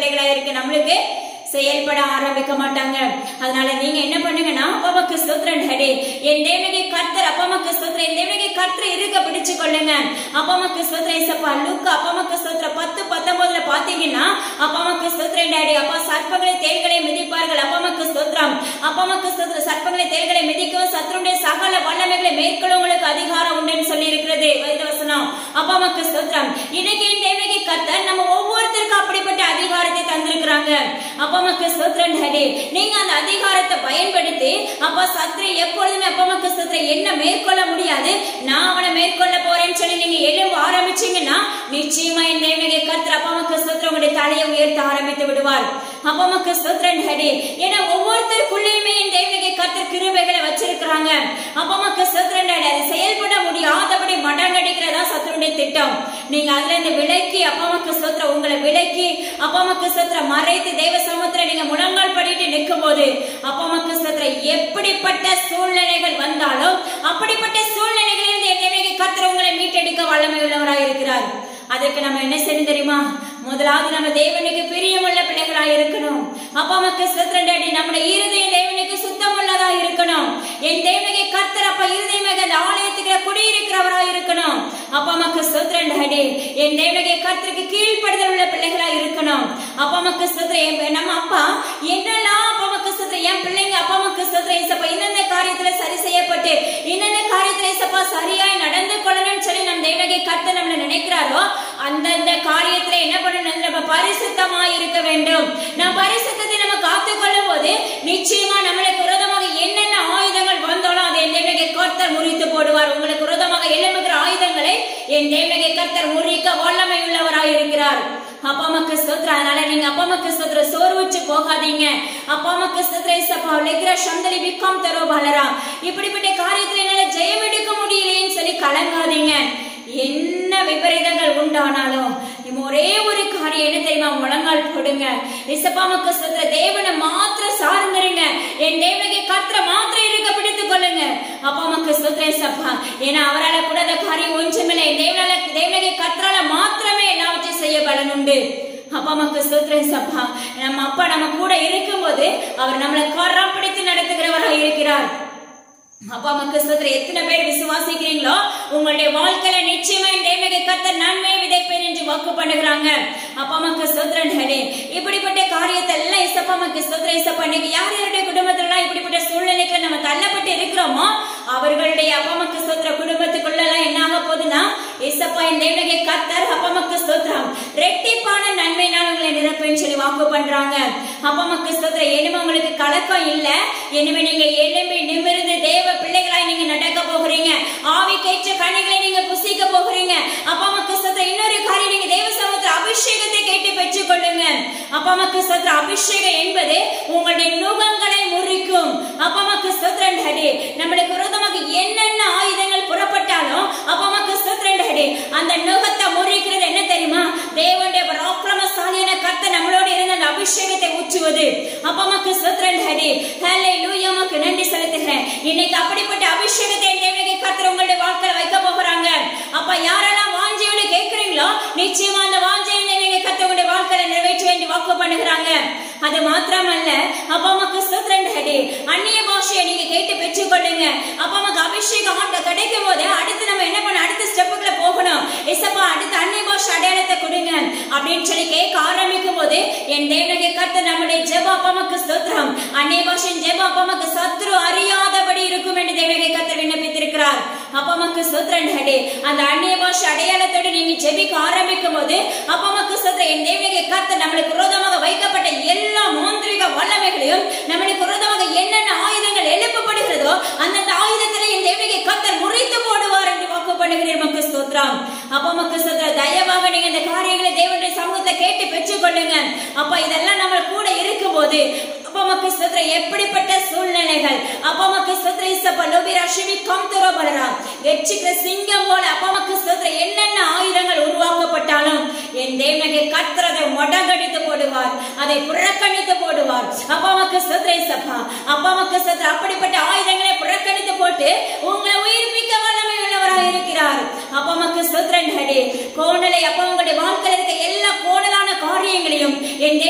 செய்யறதுக்கு நம்மளுக்கு செயல்பட ஆரம்பிக்க மாட்டாங்க அதனால நீங்க என்ன பண்ணுங்கன்னா அப்பாவுக்கு ஸ்தோத்திரம் டாடி என் தேவனுக்கு கர்த்தர் அப்பாவுக்கு ஸ்தோத்திரம் என் தேவனுக்கு கர்த்தர் இருக்க பிடிச்சு கொள்ளுங்க அப்பாவுக்கு ஸ்தோத்திரம் இசப்பா லுக்கு அப்பாவுக்கு ஸ்தோத்திரம் பத்து பத்தொன்பதுல பாத்தீங்கன்னா அப்பாவுக்கு ஸ்தோத்திரம் டாடி அப்பா சர்ப்பங்களை தேள்களை மிதிப்பார்கள் அப்பாவுக்கு ஸ்தோத்திரம் அப்பாவுக்கு ஸ்தோத்திரம் சர்ப்பங்களை தேள்களை மிதிக்கவும் சத்ருடைய சகல வல்லமைகளை மேற்கொள்ள உங்களுக்கு அதிகாரம் உண்டுன்னு சொல்லி இருக்கிறது வேதவசனம் அப்பாவுக்கு ஸ்தோத்திரம் இன்னைக்கு என் தேவனுக்கு கர்த்தர் நம்ம ஒவ்வொருத்தருக்கும் அப்படிப்பட்ட அதிகாரத்தை தந்திருக்கிறாங்க அப்பா அப்பாமக்கு ஸ்தோத்திரம் டாடி நீங்க அந்த அதிகாரத்தை பயன்படுத்தி அப்பா சத்ரு எப்பொழுதுமே அப்பாமக்கு ஸ்தோத்திரம் என்ன மேற்கொள்ள முடியாது நான் அவனை மேற்கொள்ள போறேன்னு சொல்லி நீங்க எழும்ப ஆரம்பிச்சீங்கன்னா நிச்சயமா என் தேவனகை கர்த்தர் அப்பாமக்கு ஸ்தோத்திரம் உங்களுடைய தலையை உயர்த்த ஆரம்பித்து விடுவார் அப்பாமக்கு ஸ்தோத்திரம் டாடி ஏன்னா ஒவ்வொருத்தருக்குள்ளேயுமே என் தேவனகை கர்த்தர் கிருபைகளை வச்சிருக்கிறாங்க அப்பாமக்கு ஸ்தோத்திரம் டாடி அது செயல்பட முடியாதபடி மடங்கடிக்கிறதா சத்ருடைய திட்டம் நீங்க அதுல இருந்து விலக்கி அப்பாமக்கு ஸ்தோத்திரம் உங்களை விலக்கி அப்பாமக்கு ஸ்தோத்திரம் மறைத்து தேவ சமுத்திரம் நீங்க முழங்கால் படிட்டு நிற்கும் போது அப்பாமக்கு ஸ்தோத்திரம் எப்படிப்பட்ட சூழ்நிலைகள் வந்தாலும் அப்படிப்பட்ட சூழ்நிலைகளிலிருந்து என் தேவனுக்கு கர்த்தர் உங்களை மீட்டெடுக்க வல்லமை உள்ளவராய் இருக்கிறார் அதற்கு நம்ம என்ன செய்யணும் தெரியுமா முதலாவது நம்ம தேவனுக்கு பிரியமுள்ள பிள்ளைகளாய் இருக்கணும் அப்பா மக்கள் சுத்திரம் டாடி நம்முடைய இருதயம் தேவனுக்கு சுத்தமுள்ளதா இருக்கணும் என் தேவனுக்கு கர்த்தர் அப்ப இருதயமாக அந்த ஆலயத்துக்கு குடியிருக்கிறவராய் இருக்கணும் அப்பா மக்கள் சுத்திரம் டாடி என் தேவனுக்கு கர்த்தருக்கு கீழ்ப்படுதல் உள்ள பிள்ளைகளா இருக்கணும் அப்பா மக்கள் சுத்திரம் நம்ம அப்பா என்னெல்லாம் அப்பா மக்கள் சுத்திரம் என் பிள்ளைங்க அப்பா மக்கள் சுத்திரம் இசப்பா இந்தந்த காரியத்துல சரி செய்யப்பட்டு இந்தந்த காரியத்துல இசப்பா சரியாய் நடந்து கொள்ளணும்னு சொல்லி நம் தேவனகை கர்த்தர் நம்மள நினைக்கிறாரோ அந்தந்த காரியத்துல என்ன பண்ணணும் நம்ம பரிசுத்தமா இருக்க வேண்டும் நாம் பரிசுத்தத்தை நம்ம காத்துக் கொள்ளும் போது நிச்சயமா நம்மளுக்கு விரோதமாக என்னென்ன ஆயுதங்கள் வந்தாலும் அதை என் தேவனகை கர்த்தர் முறித்து போடுவார் உங்களுக்கு விரோதமாக எழும்புகிற ஆயுதங்களை என் தேவனகை கர்த்தர் முறிக்க வல்லமை உள்ளவராய் இருக்கிறார் அப்பா அம்மாக்கு ஸ்தோத்திரம் அதனால நீங்க அப்பா அம்மாக்கு ஸ்தோத்திரம் சோர்வுச்சு போகாதீங்க அப்பா அம்மாக்கு ஸ்தோத்திரம் இசப்பா லெக்ர சந்தலி விக்கம் தரோ பலரா இப்படிப்பட்ட காரியத்துல என்னால ஜெயம் எடுக்க முடியலையேன்னு சொல்லி கலங்காதீங்க என்ன விபரீதங்கள் உண்டானாலும் நம்ம ஒரே ஒரு காரியம் என்ன தெரியுமா முழங்கால் போடுங்க இசப்பா மக்க சொல்ற தேவனை மாத்திர சார்ந்துருங்க என் தேவனுக்கு கத்திர மாத்திர இருக்க பிடித்துக் கொள்ளுங்க அப்பா மக்க சொல்ற இசப்பா ஏன்னா அவரால் கூட அந்த காரியம் ஒன்றுமில்லை தேவனால தேவனுக்கு கத்திரால மாத்திரமே எல்லாவற்றையும் செய்ய பலன் உண்டு அப்பா அம்மாக்கு ஸ்தோத்திரம் சப்பா நம்ம அப்பா நம்ம கூட இருக்கும்போது அவர் நம்மளை கரம் பிடித்து நடத்துகிறவராக இருக்கிறார் அப்பா அம்மாக்கு ஸ்தோத்திரம் எத்தனை பேர் விசுவாசிக்கிறீங்களோ உங்களுடைய வாழ்க்கையில நிச்சயமா இந்த தேவனுக்கு கத்த நன்மை விதைப்பேன் என்று வாக்கு பண்ணுகிறாங்க அப்பா அம்மாக்கு ஸ்தோத்திரம் டாடி இப்படிப்பட்ட காரியத்தை எல்லாம் இசப்பா அம்மாக்கு ஸ்தோத்திரம் இசப்பா இன்னைக்கு யார் யாருடைய குடும்பத்துல எல்லாம் இப்படிப்பட்ட சூழ்நிலைக்கு நம்ம தள்ளப்பட்டு இருக்கிறோமோ அவர்களுடைய அப்பா அம்மாக்கு ஸ்தோத்திர குடும்பத்துக்குள்ள எல்லாம் என்ன ஆக போகுதுன்னா இசப்பா இந்த தேவனுக்கு கத்தர் அப்பா அம்மாக்கு ஸ்தோத்திரம் ரெட்டிப்பான நன்மையினால் உங்களை நிரப்பேன்னு சொல்லி வாக்கு பண்றாங்க அப்பா அம்மாக்கு ஸ்தோத்திரம் இனிமே உங்களுக்கு கலக்கம் இல்ல இனிமே நீங்க எழும்பி நிமிர்ந்து தேவ பிள்ளைகளாய் நீங்க நடக்க போகிறீங்க ஆவிக்கேற்ற கனிகளை நீங்க புசிக்க போகிறீங்க அப்பா அம்மாக்கு ஸ்தோத்திரம் இன்னொரு காரியம் நீங்க தேவ சமூகத்துல அபிஷேகத்தை கேட்டு பெற்றுக் கொள்ளுங்க அப்பா அம்மாக்கு ஸ்தோத்திரம் அபிஷேகம் என்பது உங்களுடைய நுகங்களை முறிக்கும் அப்பா அம்மாக்கு ஸ்தோத்திரம் டாடி நம்மளுக்கு விரோதமாக என்னென்ன ஆயுதங்கள் புறப்பட்டாலும் அப்பா அம்மாக்கு ஸ்தோத்திரம் டாடி அந்த நுகத்தை முறிக்கிறது என்ன தெரியுமா தேவனுடைய பராக்கிரமசாலியான கத்த நம்மளோட இருந்த அந்த அபிஷேகத்தை ஊற்றுவது அப்பா அம்மாக்கு ஸ்தோத்திரம் டாடி ஹலே லூயாமாக்கு நன்றி செலுத்துகிறேன் இன்னைக்கு அப்படிப்பட்ட அபிஷேகத்தை என் தேவனுக்கு கத்தர் உங்களுடைய வாழ்க்கையில வைக்க போகிறாங்க அப்ப யாரெல்லாம் வாஞ்சையோடு கேட்கிறீங்களோ நிச்சயமா அந்த வாஞ்சையை நீங்க கத்தவங்களுடைய வாழ்க்கையில நிறைவேற்ற வேண்டி வாக்கு பண்ணுகிறாங்க அது மாத்திரமல்ல அப்பா அம்மாக்கு ஸ்தோத்திரம் டாடி அந்நிய பாஷையை நீங்க கேட்டு பெற்றுக்கொள்ளுங்க அப்பா அம்மாக்கு அபிஷேகம் ஆட்ட கிடைக்கும் போது அடுத்து நம்ம என்ன பண்ண அடுத்த ஸ்டெப்புக்குள்ள போகணும் எசப்பா அடுத்த அந்நிய பாஷை அடையாளத்தை கொடுங்க அப்படின்னு சொல்லி கேட்க ஆரம்பிக்கும் போது என் தேவனுக்கு கத்த நம்முடைய ஜெப அப்பா அம்மாக்கு ஸ்தோத்திரம் அந்நிய பாஷையின் ஜெப அப்பா அம்மாக்கு சத்ரு அறியாதபடி இருக்கும் என்று தேவனுக்கு கத்த விண்ணப்பித்திருக்கிறார் அப்பா அம்மாக்கு ஸ்தோத்திரம் டாடி அந்த அந்நிய பாஷை அடையாளத்தோடு நீங்க ஜெபிக்க ஆரம்பிக்கும் போது அப்பா அம்மாக்கு ஸ்தோத்திரம் என் தேவனுக்கு கத்த நம்மளுக்கு விரோதமாக வைக்கப்பட்ட எல்லா மாந்திரிக வல்லமைகளையும் நம்மளுக்கு விரோதமாக என்னென்ன ஆயுதங்கள் எழுப்பப்படுகிறதோ அந்தந்த ஆயுதத்துல என் தேவனுக்கு கத்தர் முறித்து போடுவார் என்று வாக்கு பண்ணுகிறேன் மக்கள் ஸ்தோத்திரம் அப்பா மக்கள் ஸ்தோத்திரம் தயவாக நீங்க இந்த காரியங்களை தேவனுடைய சமூகத்தை கேட்டு பெற்றுக்கொள்ளுங்க அப்பா இதெல்லாம் நம்ம கூட இருக்கும்போது அப்பா மக்கள் ஸ்தோத்திரம் எப்படிப்பட்ட சூழ்நிலைகள் அப்பா மக்கள் ஸ்தோத்திரம் இசப்பா லோபிரா சிவி கம்தரோ பலரா எச்சிக்கிற சிங்கம் போல அப்பா மக்கள் ஸ்தோத்திரம் என்னென்ன ஆயுதங்கள் உருவாக்கப்பட்டாலும் என் தேவனகை கத்திரதை முடங்கடித்து போடுவார் அதை புறக்கணித்து போடுவார் அப்பா மக்கள் ஸ்தோத்திரம் இசப்பா அப்பா மக்கள் ஸ்தோத்திரம் அப்படிப்பட்ட ஆயுதங்களை புறக்கணித்து போட்டு உங்களை உயிர்ப்பிக்க வல்லமை உள்ளவராக இருக்கிறார் அப்பா மக்கள் ஸ்தோத்திரம் டாடி கோணலை அப்பா உங்களுடைய வாழ்க்கையில் இருக்க எல்லா கோணலான காரியங்களையும் என் தேவனகை கத்த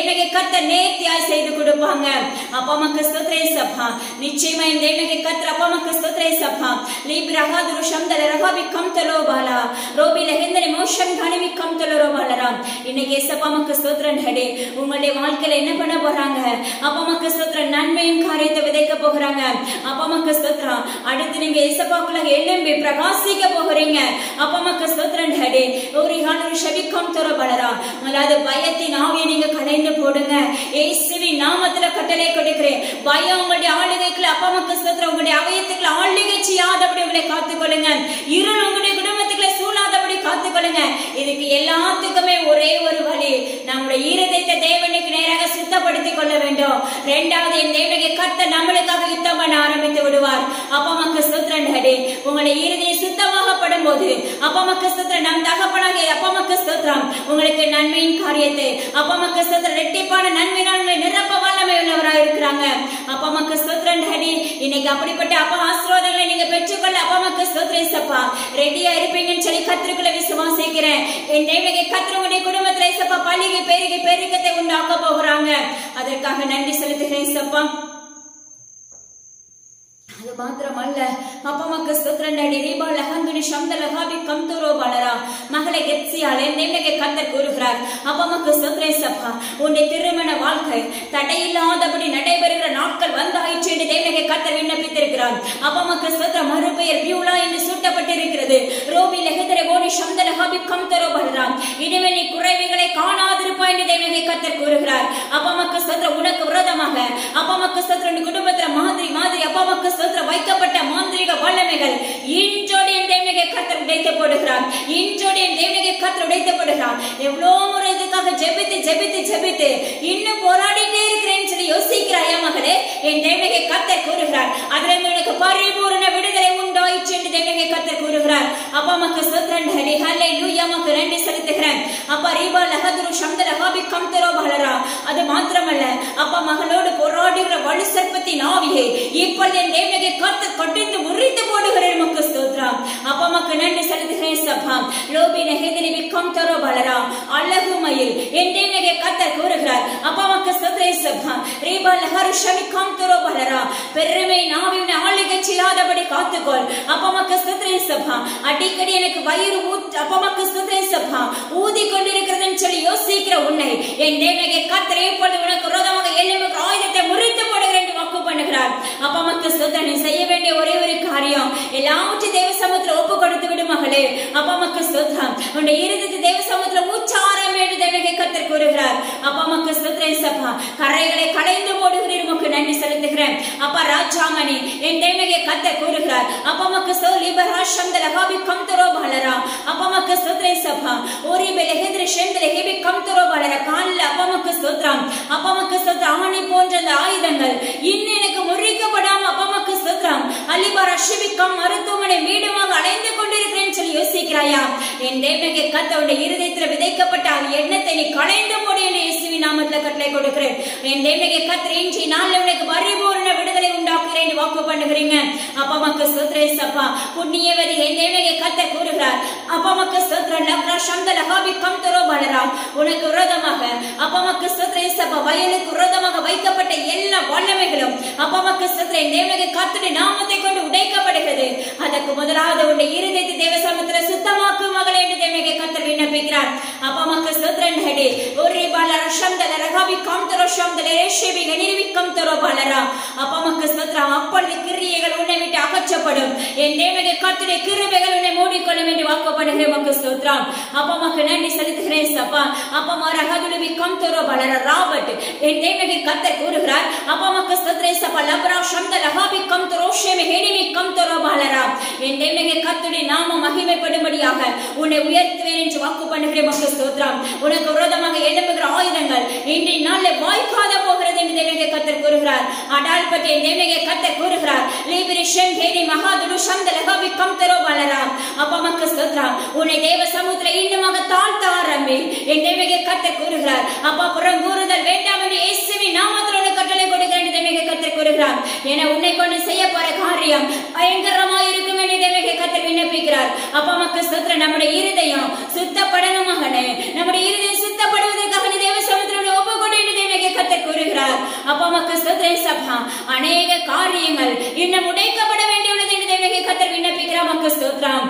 கத்த நேர்த்தியாய் செய்து கொடுப்பாங்க அப்பா மக்கு ஸ்தோத்திரே சப்பா நிச்சயமா இந்த தேவனுக்கு கத்திர அப்பா மக்கு ஸ்தோத்திரே சப்பா லீப் ரகாதுரு சந்தல ரகாபி கம்தலோ பாலா ரோபி லஹிந்தனி மோஷம் கனிவி கம்தலோ பாலராம் இன்னைக்கு ஏசப்பா மக்கு ஸ்தோத்திரம் டேடி உங்களுடைய வாழ்க்கையில என்ன பண்ண போறாங்க அப்பா மக்கு ஸ்தோத்திரம் நன்மையும் காரியத்தை விதைக்க போகிறாங்க அப்பா மக்கு ஸ்தோத்திரம் அடுத்து நீங்க ஏசப்பாக்குள்ள எழும்பி பிரகாசிக்க போகிறீங்க அப்பா மக்கு ஸ்தோத்திரம் டேடி ஒரு ஹாலரு ஷபிக்கம் தர பலரா அதாவது பயத்தின் ஆவியை நீங்க கலைந்து போடுங்க இயேசுவின் நாமத்துல கட்டளை கொடுக்கிறேன் பயம் உங்களுடைய ஆளுகைக்குள்ள அப்பா மக்கு ஸ்தோத்திரம் உங்களுடைய அவயத்துக்குள்ள ஆளுகை செய்யாதபடி உங்களை காத்துக்கொள்ளுங்க இருள் உங்களுடைய குடும்பத்துக்குள்ள சூழாதபடி காத்துக்கொள்ளுங்க இதுக்கு எல்லாத்துக்குமே ஒரே ஒரு வழி நம்முடைய இருதயத்தை தேவனுக்கு நேராக சுத்தப்படுத்திக் கொள்ள வேண்டும் இரண்டாவது என் தேவனுக்கு கத்த நம்மளுக்காக யுத்தம் பண்ண ஆரம்பித்து விடுவார் அப்பா மக்கு ஸ்தோத்திரம் டேடி உங்களுடைய இருதயம் சுத்தமாகப்படும் போது அப்பா மக்கு ஸ்தோத்திரம் நம் தகப்பனாக அப்பா மக்கு ஸ்தோத்திரம் உங்களுக்கு நன்மையின் காரியத்தை அப்பா மக்கு ஸ்தோத்திரம் ரெட்டிப்பான நன்மையினால் உங்களை நிரப்ப வல்லமை உள்ளவராக இருக்கிறாங்க அப்பா மக்கு ஸ்தோத்திரம் டேடி இன்னைக்கு அப்படிப்பட்ட அப்பா ஆசீர்வாதங்களை நீங்க பெற்றுக்கொள்ள அப்பா மக்கு ஸ்தோத்திரம் சப்பா ரெடியா இருப்பீங்கன்னு சொல்லி கத்திரிக்குள்ள விசுவாசிக்கிறேன் என் தேவனுக்கு கத்திர உங்களுடைய குடும்பத்துல சப்பா பள்ளிகை பெருகி பெருக்கத்தை உண்டாக்க போகிறாங்க அதற்காக நன்றி செலுத்துகிறேன் சப்பா அது மாத்திரமல்ல அப்பா மக்கு ஸ்தோத்திரண்டாடி ரீபா லஹந்துனி சம்த லஹாபி கம்துரோ பலரா மகளை கெப்சியாலே நேமகை கத்தர் கூறுகிறார் அப்பா மக்கு ஸ்தோத்திரே சப்பா உன்னுடைய திருமண வாழ்க்கை தடையில்லாதபடி நடைபெறுகிற நாட்கள் வந்தாயிற்று என்று தேவனகை கத்தர் விண்ணப்பித்திருக்கிறார் அப்பா மக்கு ஸ்தோத்திர மறுபெயர் பியூலா என்று சூட்டப்பட்டிருக்கிறது ரோபி லெகதரை ஓடி சம்த லஹாபி கம்துரோ பலரா இனிமேல் நீ குறைவுகளை காணாதிருப்பாய் என்று தேவனகை கத்தர் கூறுகிறார் அப்பா மக்கு ஸ்தோத்திர உனக்கு விரோதமாக அப்பா மக்கு ஸ்தோத்திர உன் குடும்பத்துல மாதிரி மாதிரி அப்பா மக்கு ஸ்தோத்திர வைக்கப்பட்ட மாந்திரிக வல்லமைகள் இன்றோடு என் தேவனுக்கு கத்தர் உடைத்து போடுகிறார் இன்றோடு என் தேவனுக்கு கத்தர் உடைத்து போடுகிறார் எவ்வளோ முறை இதுக்காக ஜெபித்து ஜெபித்து ஜெபித்து இன்னும் போராடிட்டே இருக்கிறேன்னு சொல்லி யோசிக்கிறாயா மகளே என் தேவனுக்கு கத்தர் கூறுகிறார் அதுல உனக்கு பரிபூர்ண விடுதலை உண்டாயிற்று என்று தேவனுக்கு கத்தர் கூறுகிறார் அப்பா மக்கு சத்ரன் ஹரி ஹல்லை லூயா மக்கு நன்றி செலுத்துகிறேன் அப்பா ரீபா லஹதுரு சம்த லஹாபி கம்தரோ பலரா அது மாத்திரமல்ல அப்பா மகளோடு போராடுகிற வலு சர்ப்பத்தின் ஆவியை இப்பொழுது என் தேவனுக்கு கத்து கட்டித்து முறித்து போடுகிறேன் மக்கு ஸ்தோத்ரம் அப்பா மக்கு நன்றி செலுத்துகிறேன் சபா லோபி நெஹெதினி விக்கம் தரோ பலரா அழகு மயில் என் தேவனுக்கு கத்தர் கூறுகிறார் அப்பா மக்கு ஸ்தோத்ரே சபா ரீபா லஹரு ஷமிக்கம் தரோ பலரா பெருமை நாவின் ஆளுகை செய்யாதபடி காத்துக்கொள் அப்பா மக்கு ஸ்தோத்ரே சபா அடிக்கடி எனக்கு வயிறு ஊத் அப்பா மக்கு ஸ்தோத்ரே சபா ஊதி கொண்டிருக்கிறதுன்னு சொல்லி யோசிக்கிற உன்னை என் தேவனுக்கு கத்தர் இப்பொழுது உனக்கு விரோதமாக எழும்புகிற ஆயுதத்தை முறித்து போடுகிறேன் என்று வாக்கு பண்ணுகிறார் அப்பா மக்கு ஸ்தோத்திரம் செய்ய வேண்டிய ஒரே ஒரு காரியம் எல்லாவற்றையும் தேவ சமூகத்துல ஒப்பு கொடுத்து விடு மகளே அப்பா மக்கு ஸ்தோத்திரம் உன்னுடைய இருதயத்தை தேவ சமூகத்துல மூச்சாரம் என்று தேவனுக்கு கத்தர் கூறுகிறார் அப்பா மக்கு ஸ்தோத்திரம் சப்பா கரைகளை களைந்து போடுகிறீர் உமக்கு நன்றி செலுத்துகிறேன் அப்பா ராஜாமணி என் தேவனுக்கு கத்தர் கூறுகிறார் அப்பா மக்கு சோ லிபராஷம் லகாபி கம் தரோ பலரா அப்பா மக்கு ஸ்தோத்திரம் சப்பா ஓரி பெலஹெத்ரி ஷெந்தல ஹெபி கம் தரோ பலரா காலில் அப்பா மக்கு ஸ்தோத்திரம் அப்பா மக்கு ஸ்தோத்திரம் ஆணி போன்ற அந்த ஆயுதங்கள் இன்னும் எனக்கு முறிக்கப்படாம அப்பா மக்கு ஸ்தோத்திரம் அலிபா ரஷிபிக்கம் மருத்துவமனை வீடுமாக அலைந்து கொண்டிருக்கிறேன்னு சொல்லி யோசிக்கிறாயா என் தேவனுக்கு கத்தவுடைய இருதயத்துல விதைக்கப்பட்ட அந்த எண்ணத்தை நீ களைந்து போடு என்று இயேசுவின் நாமத்துல கட்டளை கொடுக்கிறேன் என் தேவனுக்கு கத்திர இன்றி நாளில் உனக்கு பரிபூர்ண விடுதலை உண்டாக்குகிறேன் என்று வாக்கு பண்ணுகிறீங்க அப்பா மக்கு ஸ்தோத்திரே சப்பா புண்ணியவதி என் தேவனுக்கு கத்த கூறுகிறார் அப்பா மக்கு ஸ்தோத்திரம் லக்ரா சந்த லகாபி கம் தரோ பலராம் உனக்கு விரோதமாக அப்பா மக்கு ஸ்தோத்திரே சப்பா வயலுக்கு விரோதமாக வைக்கப்பட்ட எல்லா வல்லமைகளும் அப்பா மக்கு ஸ்தோத்திரம் தேவனுக்கு கத்துடைய நாமத்தை கொண்டு உடைக்கப்படுகிறது அதற்கு முதலாவது உன்னுடைய இருதயத்தை தேவ சமத்துல சுத்தமாக்கும் மகளே என்று தேவனுக்கு கத்தர் விண்ணப்பிக்கிறார் அப்பா மக்கு ஸ்தோத்திரம் ஹெடி ஒரு பாலர சந்தல ரகாபி கம் தரோ சந்தல ரேஷேபி கனிரிவி கம் தரோ பலரா அப்பா மக்கு ஸ்தோத்திரம் அப்பொழுது கிரியைகள் உன்னை விட்டு அகற்றப்படும் என் தேவனுக்கு கத்துடைய கிருபைகள் உன்னை மூடிக்கொள்ளும் என்று வாக்கப்படுகிற மக்கு ஸ்தோத்திரம் அப்பா மக்கு நன்றி செலுத்துகிறேன் சப்பா அப்பா மா ரகதுலுவி கம் தரோ பலர ராபர்ட் என் தேவனுக்கு கத்தர் கூறுகிறார் அப்பா மக்கு ஸ்தோத்திரே சப்பா லப்ரா சந்த லகாபி கம் தரோ ஷேமி ஹெடிவி கம் தரோ பலரா என் தேவனுக்கு கத்துடைய நாம மகிமைப்படும்படியாக உன்னை உயர்த்துவேன் என்று வாக்கு பண்ணுகிற மக்கு ஸ்தோத்திரம் உனக்கு விரோதமாக எழுப்புகிற ஆயுதங்கள் இன்றைய நாளில் வாய்க்காத போகிறது என்று தேவனுக்கு கத்தர் கூறுகிறார் அடால் பற்றி என் தேவனுக்கு கத்தர் கூறுகிறார் லீபிரி ஷெம் ஹேரி மகாதுரு சந்த லகாபி கம் தரோ பலரா அப்பா மக்கு ஸ்தோத்திரம் உன்னை தேவ சமூகத்தில் இன்னுமாக தாழ்த்த ஆரம்பி என் தேவனுக்கு கத்தர் கூறுகிறார் அப்பா புறம் கூறுதல் வேண்டாம் என்று இயேசுவின் நாமத்தில் உனக்கு கட்டளை கொடுக்கிறேன் என்று தேவனுக்கு கத்தர் கூறுகிறார் என உன்னை கொண்டு செய்ய போற காரியம் பயங்கரமாய் இருக்கும் என்று தேவனுக்கு கத்தர் விண்ணப்பிக்கிறார் அப்பா மக்கு ஸ்தோத்திரம் நம்முடைய இருதயம் சுத்தப்படணும் மகனே நம்முடைய இருதயம் சுத்தப்படுவதற்காக நீ தேவ சமூகத்தில் ஒப்பு கொண்டு என்று தேவனுக்கு அப்பா மக்கு ஸ்தோத்திரம் சப்பா அநேக காரியங்கள் இன்னும் உடைக்கப்பட வேண்டியுள்ளது என்று தேவனுக்கு கத்தர் விண்ணப்பிக்கிறார் மக்கு ஸ்தோத்திரம்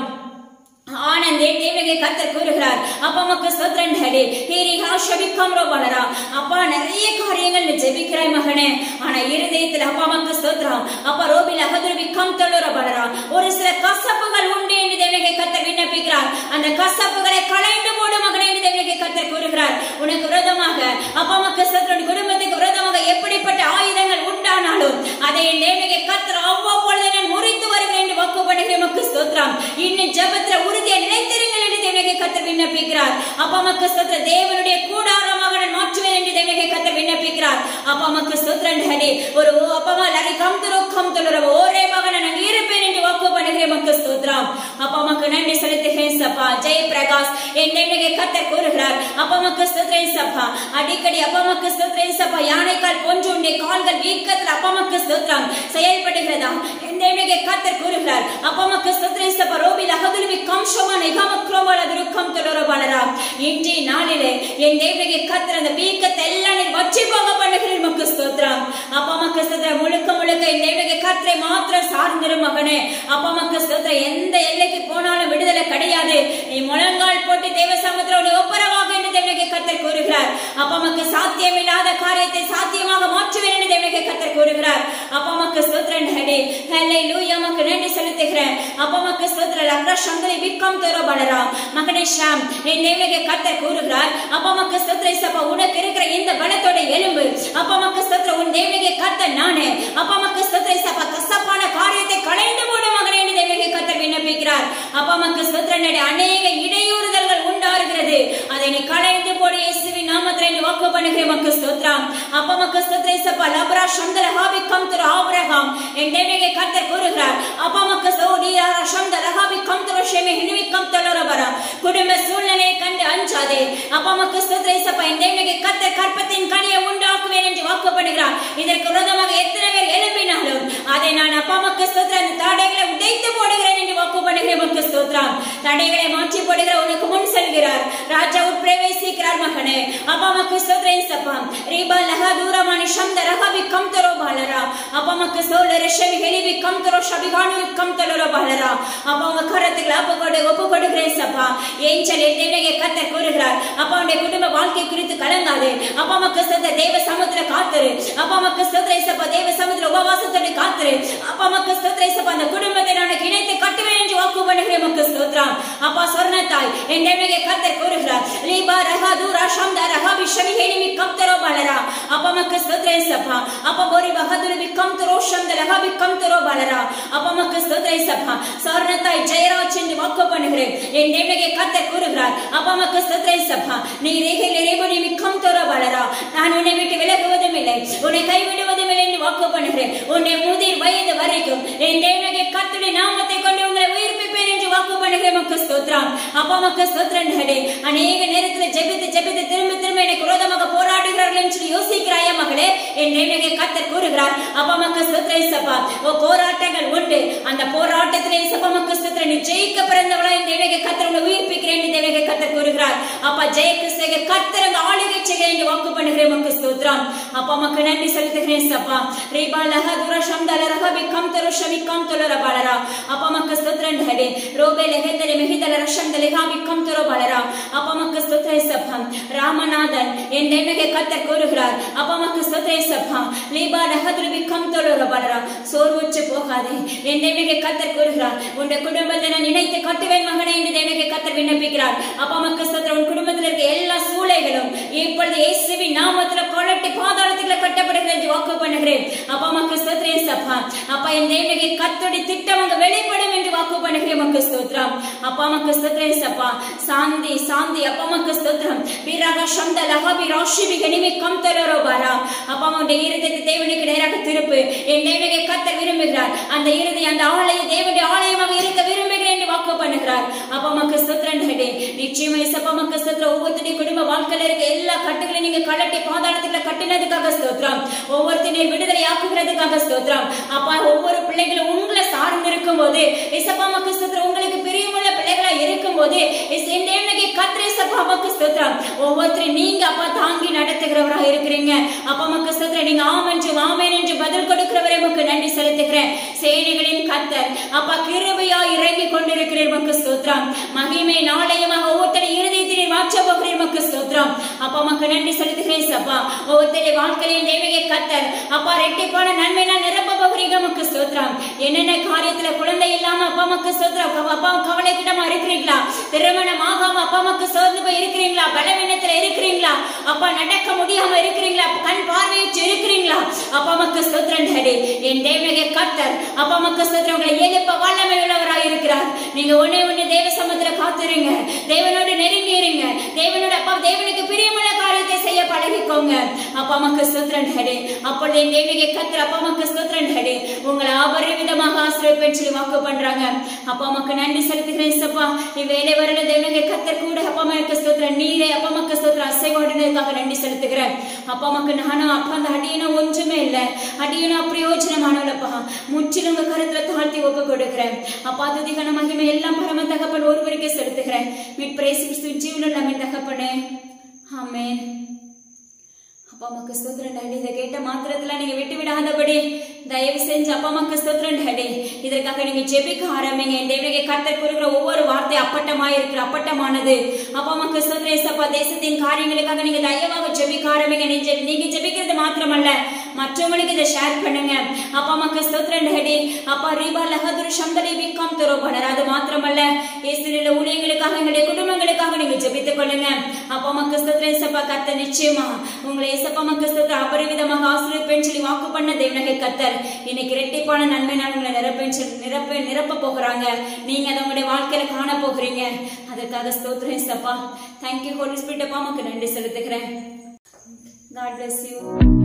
ஆனந்தே தேவனுக்கு கத்தர் கூறுகிறார் அப்பா மக்கு ஸ்தோத்திரம் டேடி ஹீரி ஹாஷபிக்கம் ரோபலரா அப்பா நிறைய காரியங்கள் நீ ஜெபிக்கிறாய் மகனே ஆனா இருதயத்தில் அப்பா மக்கு ஸ்தோத்திரம் அப்பா ரோபில் அகதுரு விக்கம் தொழுற பலரா ஒரு சில கசப்புகள் உண்டு என்று தேவனுக்கு கத்தர் விண்ணப்பிக்கிறார் அந்த கசப்புகளை களைந்து போடு மகனே என்று தேவனுக்கு கத்தர் கூறுகிறார் உனக்கு விரோதமாக அப்பா மக்கு ஸ்தோத்திரம் குடும்பத்துக்கு விரோதமாக எப்படிப்பட்ட ஆயுதங்கள் உண்டானாலும் அதை என் தேவனுக்கு கத்தர் அவ்வப்பொழுது நான் முறித்து வருகிறேன் என்று வாக்குப்படுகிறேன் மக்கு ஸ்தோத்திரம் இன்னும் ஜெபத்துல உறுதியை நிலைத்திருங்கள் என்று தேவனுக்கு கத்தர் விண்ணப்பிக்கிறார் அப்பா மக்கு ஸ்தோத்திர தேவனுடைய கூடாரமாக நான் மாற்றுவேன் என்று தேவனுக்கு கத்தர் விண்ணப்பிக்கிறார் அப்பா மக்கு ஸ்தோத்திரம் ஹரி ஒரு அப்பமா லரி கம் துரு கம் துரு ஒரே மகன் நான் இருப்பேன் என்று வாக்கு பண்ணுகிறேன் மக்கு ஸ்தோத்திரம் அப்பா மக்கு நன்றி செலுத்துகிறேன் சப்பா ஜெய் பிரகாஷ் என் தேவனுக்கு கத்தர் கூறுகிறார் அப்பா மக்கு ஸ்தோத்திரம் சப்பா அடிக்கடி அப்பா மக்கு ஸ்தோத்திரம் சப்பா யானைக்கால் போன்று உன்னுடைய கால்கள் வீக்கத்தில் அப்பா மக்கு ஸ்தோத்திரம் செயல்படுகிறதா என் தேவனுக்கு கத்தர் கூறுகிறார் அப்பா மக்கு ஸ்தோத்திரம் சப்பா ரோபில் அகதுலுவி கம்சமான இகமக்ரோவால துருக்கம் தொடரபாலரா இன்றைய நாளிலே என் தேவனுக்கு கத்தர் அந்த வீக்கத்தை எல்லாம் நீர் வற்றி போக பண்ணுகிறேன் மக்கு ஸ்தோத்திரம் அப்பா மக்கு ஸ்தோத்திரம் முழுக்க முழுக்க என் தேவனுக்கு கத்தரை மாத்திரம் சார்ந்திரு மகனே அப்பா மக்கு ஸ்தோத்திரம் எந்த எல்லைக்கு போனாலும் விடுதலை கிடையாது நீ முழங்கால் போட்டு தேவ சமுத்திரம் உன்னை ஒப்புரவாக என்று தேவனுக்கு கத்தர் கூறுகிறார் அப்பா மக்கு சாத்தியமில்லாத காரியத்தை சாத்தியமாக மாற்றுவேன் என்று தேவனுக்கு கத்தர் கூறுகிறார் அப்பா மக்கு ஸ்தோத்திரம் ஹெடே ஹலே லூயா மக்கு நன்றி செலுத்துகிறேன் அப்பா மக்கு ஸ்தோத்திரம் லக்ர சங்கரி விக்கம் தோற பலரா மகனே ஷாம் என் தேவனுக்கு கத்தர் கூறுகிறார் அப்பா மக்கு ஸ்தோத்திரம் சப்பா உனக்கு இருக்கிற இந்த பலத்தோட எலும்பு அப்பா மக்கு ஸ்தோத்திரம் உன் தேவனுக்கு கத்தர் நானே அப்பா மக்கு ஸ்தோத்திரம் சப்பா கசப்பான காரியத்தை களைந்து போட மகனே என்று தேவனுக்கு கத்தர் விண்ணப்பிக்கிறார் அப்பா மக்கு ஸ்தோத்திரம் நடி அநேக இடையூறுதல்கள் உண்டாகிறது அதை நீ களைந்து போடு இயேசுவின் நாமத்தில் என்று வாக்கு பண்ணுகிறேன் மக்கு ஸ்தோத்திரம் அப்பா மக்கு ஸ்தோத்திரம் சப்பா லப்ரா சந்தல ஹாபி கம் துரு ஆபிரகாம் என் தேவனுக்கு கத்தர் கூறுகிறார் அப்பா மக்கு சோடியா சந்தல ஹாபி கம் துரு ஷெமி ஹினுவி கம் தலோர வரா குடும்ப சூழ்நிலையை கண்டு அஞ்சாதே அப்பா மக்கு ஸ்தோத்திரம் சப்பா என் தேவனுக்கு கத்தர் கற்பத்தின் கனியை உண்டாக்குவேன் என்று வாக்கு பண்ணுகிறார் இதற்கு விரோதமாக எத்தனை பேர் எழுப்பினாலும் அதை நான் அப்பா மக்கு ஸ்தோத்திரம் அந்த தடைகளை உடைத்து போடுகிறேன் என்று வாக்கு பண்ணுகிறேன் மக்கு ஸ்தோத்திரம் தடைகளை மாற்றி போடுகிற உனக்கு முன் செல்கிறார் ராஜா உட்பிரவேசிக்கிறார் மகனே அப்பா மக்கு ஸ்தோத்திரம் சப்பா ரீபா லஹா தூரமானி சந்த ரஹா விக்கம் தரோ பாலரா அப்பா மக்கு சோல ரஷவி ஹெலி விக்கம் தரோ ஷபிகானு விக்கம் தலரோ பாலரா அப்பா உங்க கரத்துக்கு அப்ப கொடு ஒப்பு கொடுக்கிறேன் சப்பா ஏஞ்சல் தேவனையை கத்த கூறுகிறார் அப்பா உடைய குடும்ப வாழ்க்கை குறித்து கலங்காது அப்பா மக்கு சத்த தேவ சமுத்திர காத்துரு அப்பா மக்கு சத்திரை சப்பா தேவ சமுத்திர உபவாசத்தோடு காத்துரு அப்பா மக்கு சத்திரை சப்பா அந்த குடும்பத்தை நான் இணைத்து கட்டுவேன் என்று வாக்கு பண்ணுகிறேன் மக்கு ஸ்தோத்திரம் அப்பா சொர்ணத்தாய் என் தேவனையை கத்தர் கூறுகிறார் லீபா ரஹா தூரா ஷம்தா ரஹா விஷமி ஹேனி விக்கம் தரோ பாலரா அப்பா மக்கு ஸ்தோத்திரை சப்பா அப்பா போரி பகதுரு விக்கம் தரோ ஷம்த ரஹா விக்கம் தரோ பாலரா அப்பா மக்கு ஸ்தோத்திரை சப்பா சொர்ணத்தாய் ஜெயராஜ் என்று வாக்கு பண்ணுகிறேன் என் தேவனையை கத்தர் கூறுகிறார் அப்பா மக்கு ஸ்தோத்திரை சப்பா நீ ரேகையில் இறைவனை விக்கம் தரோ பாலரா நான் உன்னை விட்டு விலகுவதும் இல்லை உன்னை கைவிடுவதும் இல்லை என்று வாக்கு பண்ணுகிறேன் உன்னை முதிர் வயது வரைக்கும் என் தேவனுடைய கத்துடைய நாமத்தை கொண்டு உங்களை உயிர்ப்பிப்பேன் என்று வாக்கு பண்ணுகிறேன் மக்கு ஸ்தோத்திரம் அப்பா மக்கு ஸ்தோத்திரம் டேடே அநேக நேரத்துல ஜெபித்து ஜெபித்து திரும்ப திரும்ப எனக்கு விரோதமாக போராடுகிறார்கள் என்று சொல்லி யோசிக்கிறாயா மகளே என் தேவனுடைய கத்தர் கூறுகிறார் அப்பா மக்கு ஸ்தோத்திரம் சப்பா ஓ போராட்டங்கள் உண்டு அந்த போராட்டத்திலே சப்பா மக்கு ஸ்தோத்திரம் நீ ஜெயிக்க பிறந்தவளா என் தேவனுடைய கத்தர் உன்னை உயிர்ப்பிக்கிறேன் என்று தேவனுடைய கத்தர் கூறுகிறார் அப்பா ஜெய கிறிஸ்தக கத்தர் அந்த ஆளுகை செய்க என்று வாக்கு பண்ணுகிறேன் மக்கு ஸ்தோத்திரம் அப்பா மக்கு நன்றி செலுத்துகிறேன் சப்பா ரீபா லஹ துர சம்தல ரஹ விக்கம் தரு ஷவிக்கம் துலர பாலரா அப்பா மக்கு ஸ்தோத்திரம் ಢಡೆ ರೋಬೆ ಲೆಹೆದರೆ ಮೆಹಿದಲ ರಕ್ಷಂದಲೆ ಹಾ ವಿಕ್ಕಂ ತುರೋ ಬಾಲರ அப்பா மக்கு ஸ்தோத்திர சப்பம் ராமநாதன் என் தேவனுக்கு கத்தர் கூறுகிறார் அப்பா மக்கு ஸ்தோத்திர சப்பம் லீபா நகதுரு விக்கம் தோலோர பாலரா சோர்வுற்று போகாதே என் தேவனுக்கு கத்தர் கூறுகிறார் உன்னுடைய குடும்பத்தை நான் நினைத்து கட்டுவேன் மகனே என்று தேவனுக்கு கத்தர் விண்ணப்பிக்கிறார் அப்பா மக்கு ஸ்தோத்திர உன் குடும்பத்தில் இருக்க எல்லா சூளைகளும் இப்பொழுது இயேசுவின் நாமத்துல கொலட்டி பாதாளத்துக்குள்ள கட்டப்படுகிறது என்று வாக்கு பண்ணுகிறேன் அப்பா மக்கு ஸ்தோத்திர சப்பா அப்பா என் தேவனுக்கு கத்தோடி திட்டம் அங்க வெளிப்படும் என்று வாக்கு பண்ணுகிறேன் மக்கு ஸ்தோத்திரம் அப்பா மக்கு ஸ்தோத்திரம் சப்பா சாந்தி சாந்தி அப்பா மக்கு ஸ்தோத்திரம் வீராக சந்த லகாபி ராஷிபி கனிமி கம் தலரோ பாரா அப்பா உன்னுடைய இருதயத்தை தேவனுக்கு நேராக திருப்பு என் தேவனை கத்த விரும்புகிறார் அந்த இருதய அந்த ஆலய தேவனுடைய ஆலயமாக இருக்க விரும்புகிறேன் என்று வாக்கு பண்ணுகிறார் அப்பா மக்கு ஸ்தோத்திரம் டே நிச்சயமா சப்பா மக்கு ஸ்தோத்திரம் ஒவ்வொருத்தருடைய குடும்ப வாழ்க்கையில இருக்க எல்லா கட்டுகளையும் நீங்க கலட்டி பாதாளத்துக்குள்ள கட்டினதுக்காக ஸ்தோத்திரம் ஒவ்வொருத்தரையும் விடுதலை ஆக்குகிறதுக்காக ஸ்தோத்திரம் அப்பா ஒவ்வொரு பிள்ளைகளும் உங்களை சார்ந்து இருக்கும் போது இசப்பா மக்கு ஸ்தோத்திரம் உங்களுக்கு பிரியமுள்ள பிள்ளைகளா இருக்கும் போது தேவனுக்கு கத்திரை சப்பா மக்கு ஸ்தோத்திரம் ஒவ்வொருத்தரையும் நீங்க அப்பா தாங்கி நடத்துகிறவராக இருக்கிறீங்க அப்பா மக்கு ஸ்தோத்திரம் நீங்க ஆமை செலுத்துகிறேன் சேனைகளின் கத்தர் அப்பா கிருபையா இறங்கி கொண்டிருக்கிறீர் மக்கு ஸ்தோத்திரம் மகிமை நாளையமாக ஒவ்வொருத்தரை இருதயத்தினை மாற்ற போகிறீர் மக்கு ஸ்தோத்திரம் அப்பா மக்கு நன்றி செலுத்துகிறேன் சப்பா ஒவ்வொருத்தரை வாழ்க்கையின் தேவையை கத்தர் அப்பா ரெட்டிப்பான நன்மை நான் நிரப்ப போகிறீங்க மக்கு ஸ்தோத்திரம் என்னென்ன காரியத்துல குழந்தை இல்லாம அப்பா மக்கு ஸ்தோத்திரம் கவ- அப்பா கவலை கிட்டமா இருக்கிறீங்களா திருமணம் ஆகாம அப்பா மக்கு சோர்ந்து போய் இருக்கிறீங்களா பலவீனத்துல இருக்கிறீங்களா அப்பா நடக்க முடியாம இருக்கிறீங்களா கண் பார்வையற்று இருக்கிறீங்களா அப்பா மக்கு ஸ்தோத்திரம் டாடி என் தேவனகை கர்த்தர் அப்பா மக்கு ஸ்தோத்திரம் உங்களை எழுப்ப வல்லமை உள்ளவராய் இருக்கிறார் நீங்க ஒண்ணே ஒண்ணு தேவ சமத்துல காத்துருங்க தேவனோடு நெருங்கி இருங்க தேவனோட அப்பா தேவனுக்கு பிரியமுள்ள காரியத்தை செய்ய பழகிக்கோங்க அப்பா மக்கு ஸ்தோத்திரம் டாடி அப்பொழுது என் தேவனகை கர்த்தர் அப்பா மக்கு ஸ்தோத்திரம் டாடி உங்களை அபரிவிதமாக ஆசிரியப்பேன் சொல்லி வாக்கு பண்றாங்க அப்பா மக்கு நன்றி செலுத்துகிறேன் சப்பா இவ்வேளை வருட தேவனகை கர்த்தர் கூட அப்பா மக்கு ஸ்தோத்திரம் நீரே அப்பா மக்கு ஸ்தோத்திரம் அசைவாடினதுக்காக நன்றி செலுத்துகிறேன் அப்பா மக்கு நானும் அப்பா அந்த அடியனும் ஒன்றுமே இல்லை அடியனும் அப்பிரயோஜனமானவளப்பா முற்றிலும் உங்க கருத்துல தாழ்த்தி ஒப்பு கொடுக்கிறேன் அப்பா துதிகன மகிமை எல்லாம் பரம தகப்பன் ஒருவருக்கே செலுத்துகிறேன் மீட் பிரேசி கிறிஸ்து ஜீவனுள்ள அமை தகப்பனே ஆமென் அப்பா அம்மாக்கு ஸ்தோத்திரம் டாடி இதை கேட்ட மாத்திரத்துல நீங்க விட்டு விடாதபடி தயவு செஞ்சு அப்பா அம்மாக்கு ஸ்தோத்திரம் டாடி இதற்காக நீங்க ஜெபிக்க ஆரம்பிங்க என் தேவனுக்கு கர்த்தர் கூறுகிற ஒவ்வொரு வார்த்தை அப்பட்டமா இருக்கிற அப்பட்டமானது அப்பா அம்மாக்கு ஸ்தோத்திரம் ஏசப்பா தேசத்தின் காரியங்களுக்காக நீங்க தயவாக ஜெபிக்க ஆரம்பிங்க நீங்க ஜெபி- நீங்க ஜெபிக்கிறது மாத்திரமல்ல மற்றவங்களுக்கு இதை ஷேர் பண்ணுங்க அப்பா அம்மாக்கு ஸ்தோத்திரம் டாடி அப்பா ரீபா லகதுரு சந்தலை விக்காம் துரோபனர் அது மாத்திரமல்ல இயேசுவின் ஊழியங்களுக்காக எங்களுடைய குடும்பங்களுக்காக நீங்க ஜெபித்துக் கொள்ளுங்க அப்பா அம்மாக்கு ஸ்தோத்திரம் ஏசப்பா கர்த்தர் நிச்சயமா உங்களை ஏசப்பா அம்மாக்கு ஸ்தோத்திரம் அபரிவிதமாக ஆசிரியப்பேன் சொல்லி வாக்கு பண்ண தேவனகை கர்த்தர் இன்னைக்கு இரட்டிப்பான நன்மை நான் உங்களை நிரப்பேன் சொல்லி- நிரப்ப நிரப்ப போகிறாங்க நீங்க அதை உங்களுடைய வாழ்க்கையில காண போகிறீங்க அதற்காக ஸ்தோத்திரம் ஏசப்பா தேங்க்யூ ஹோலி ஸ்பிரிட் அப்பா அம்மாக்கு நன்றி செலுத்துகிறேன் God bless you.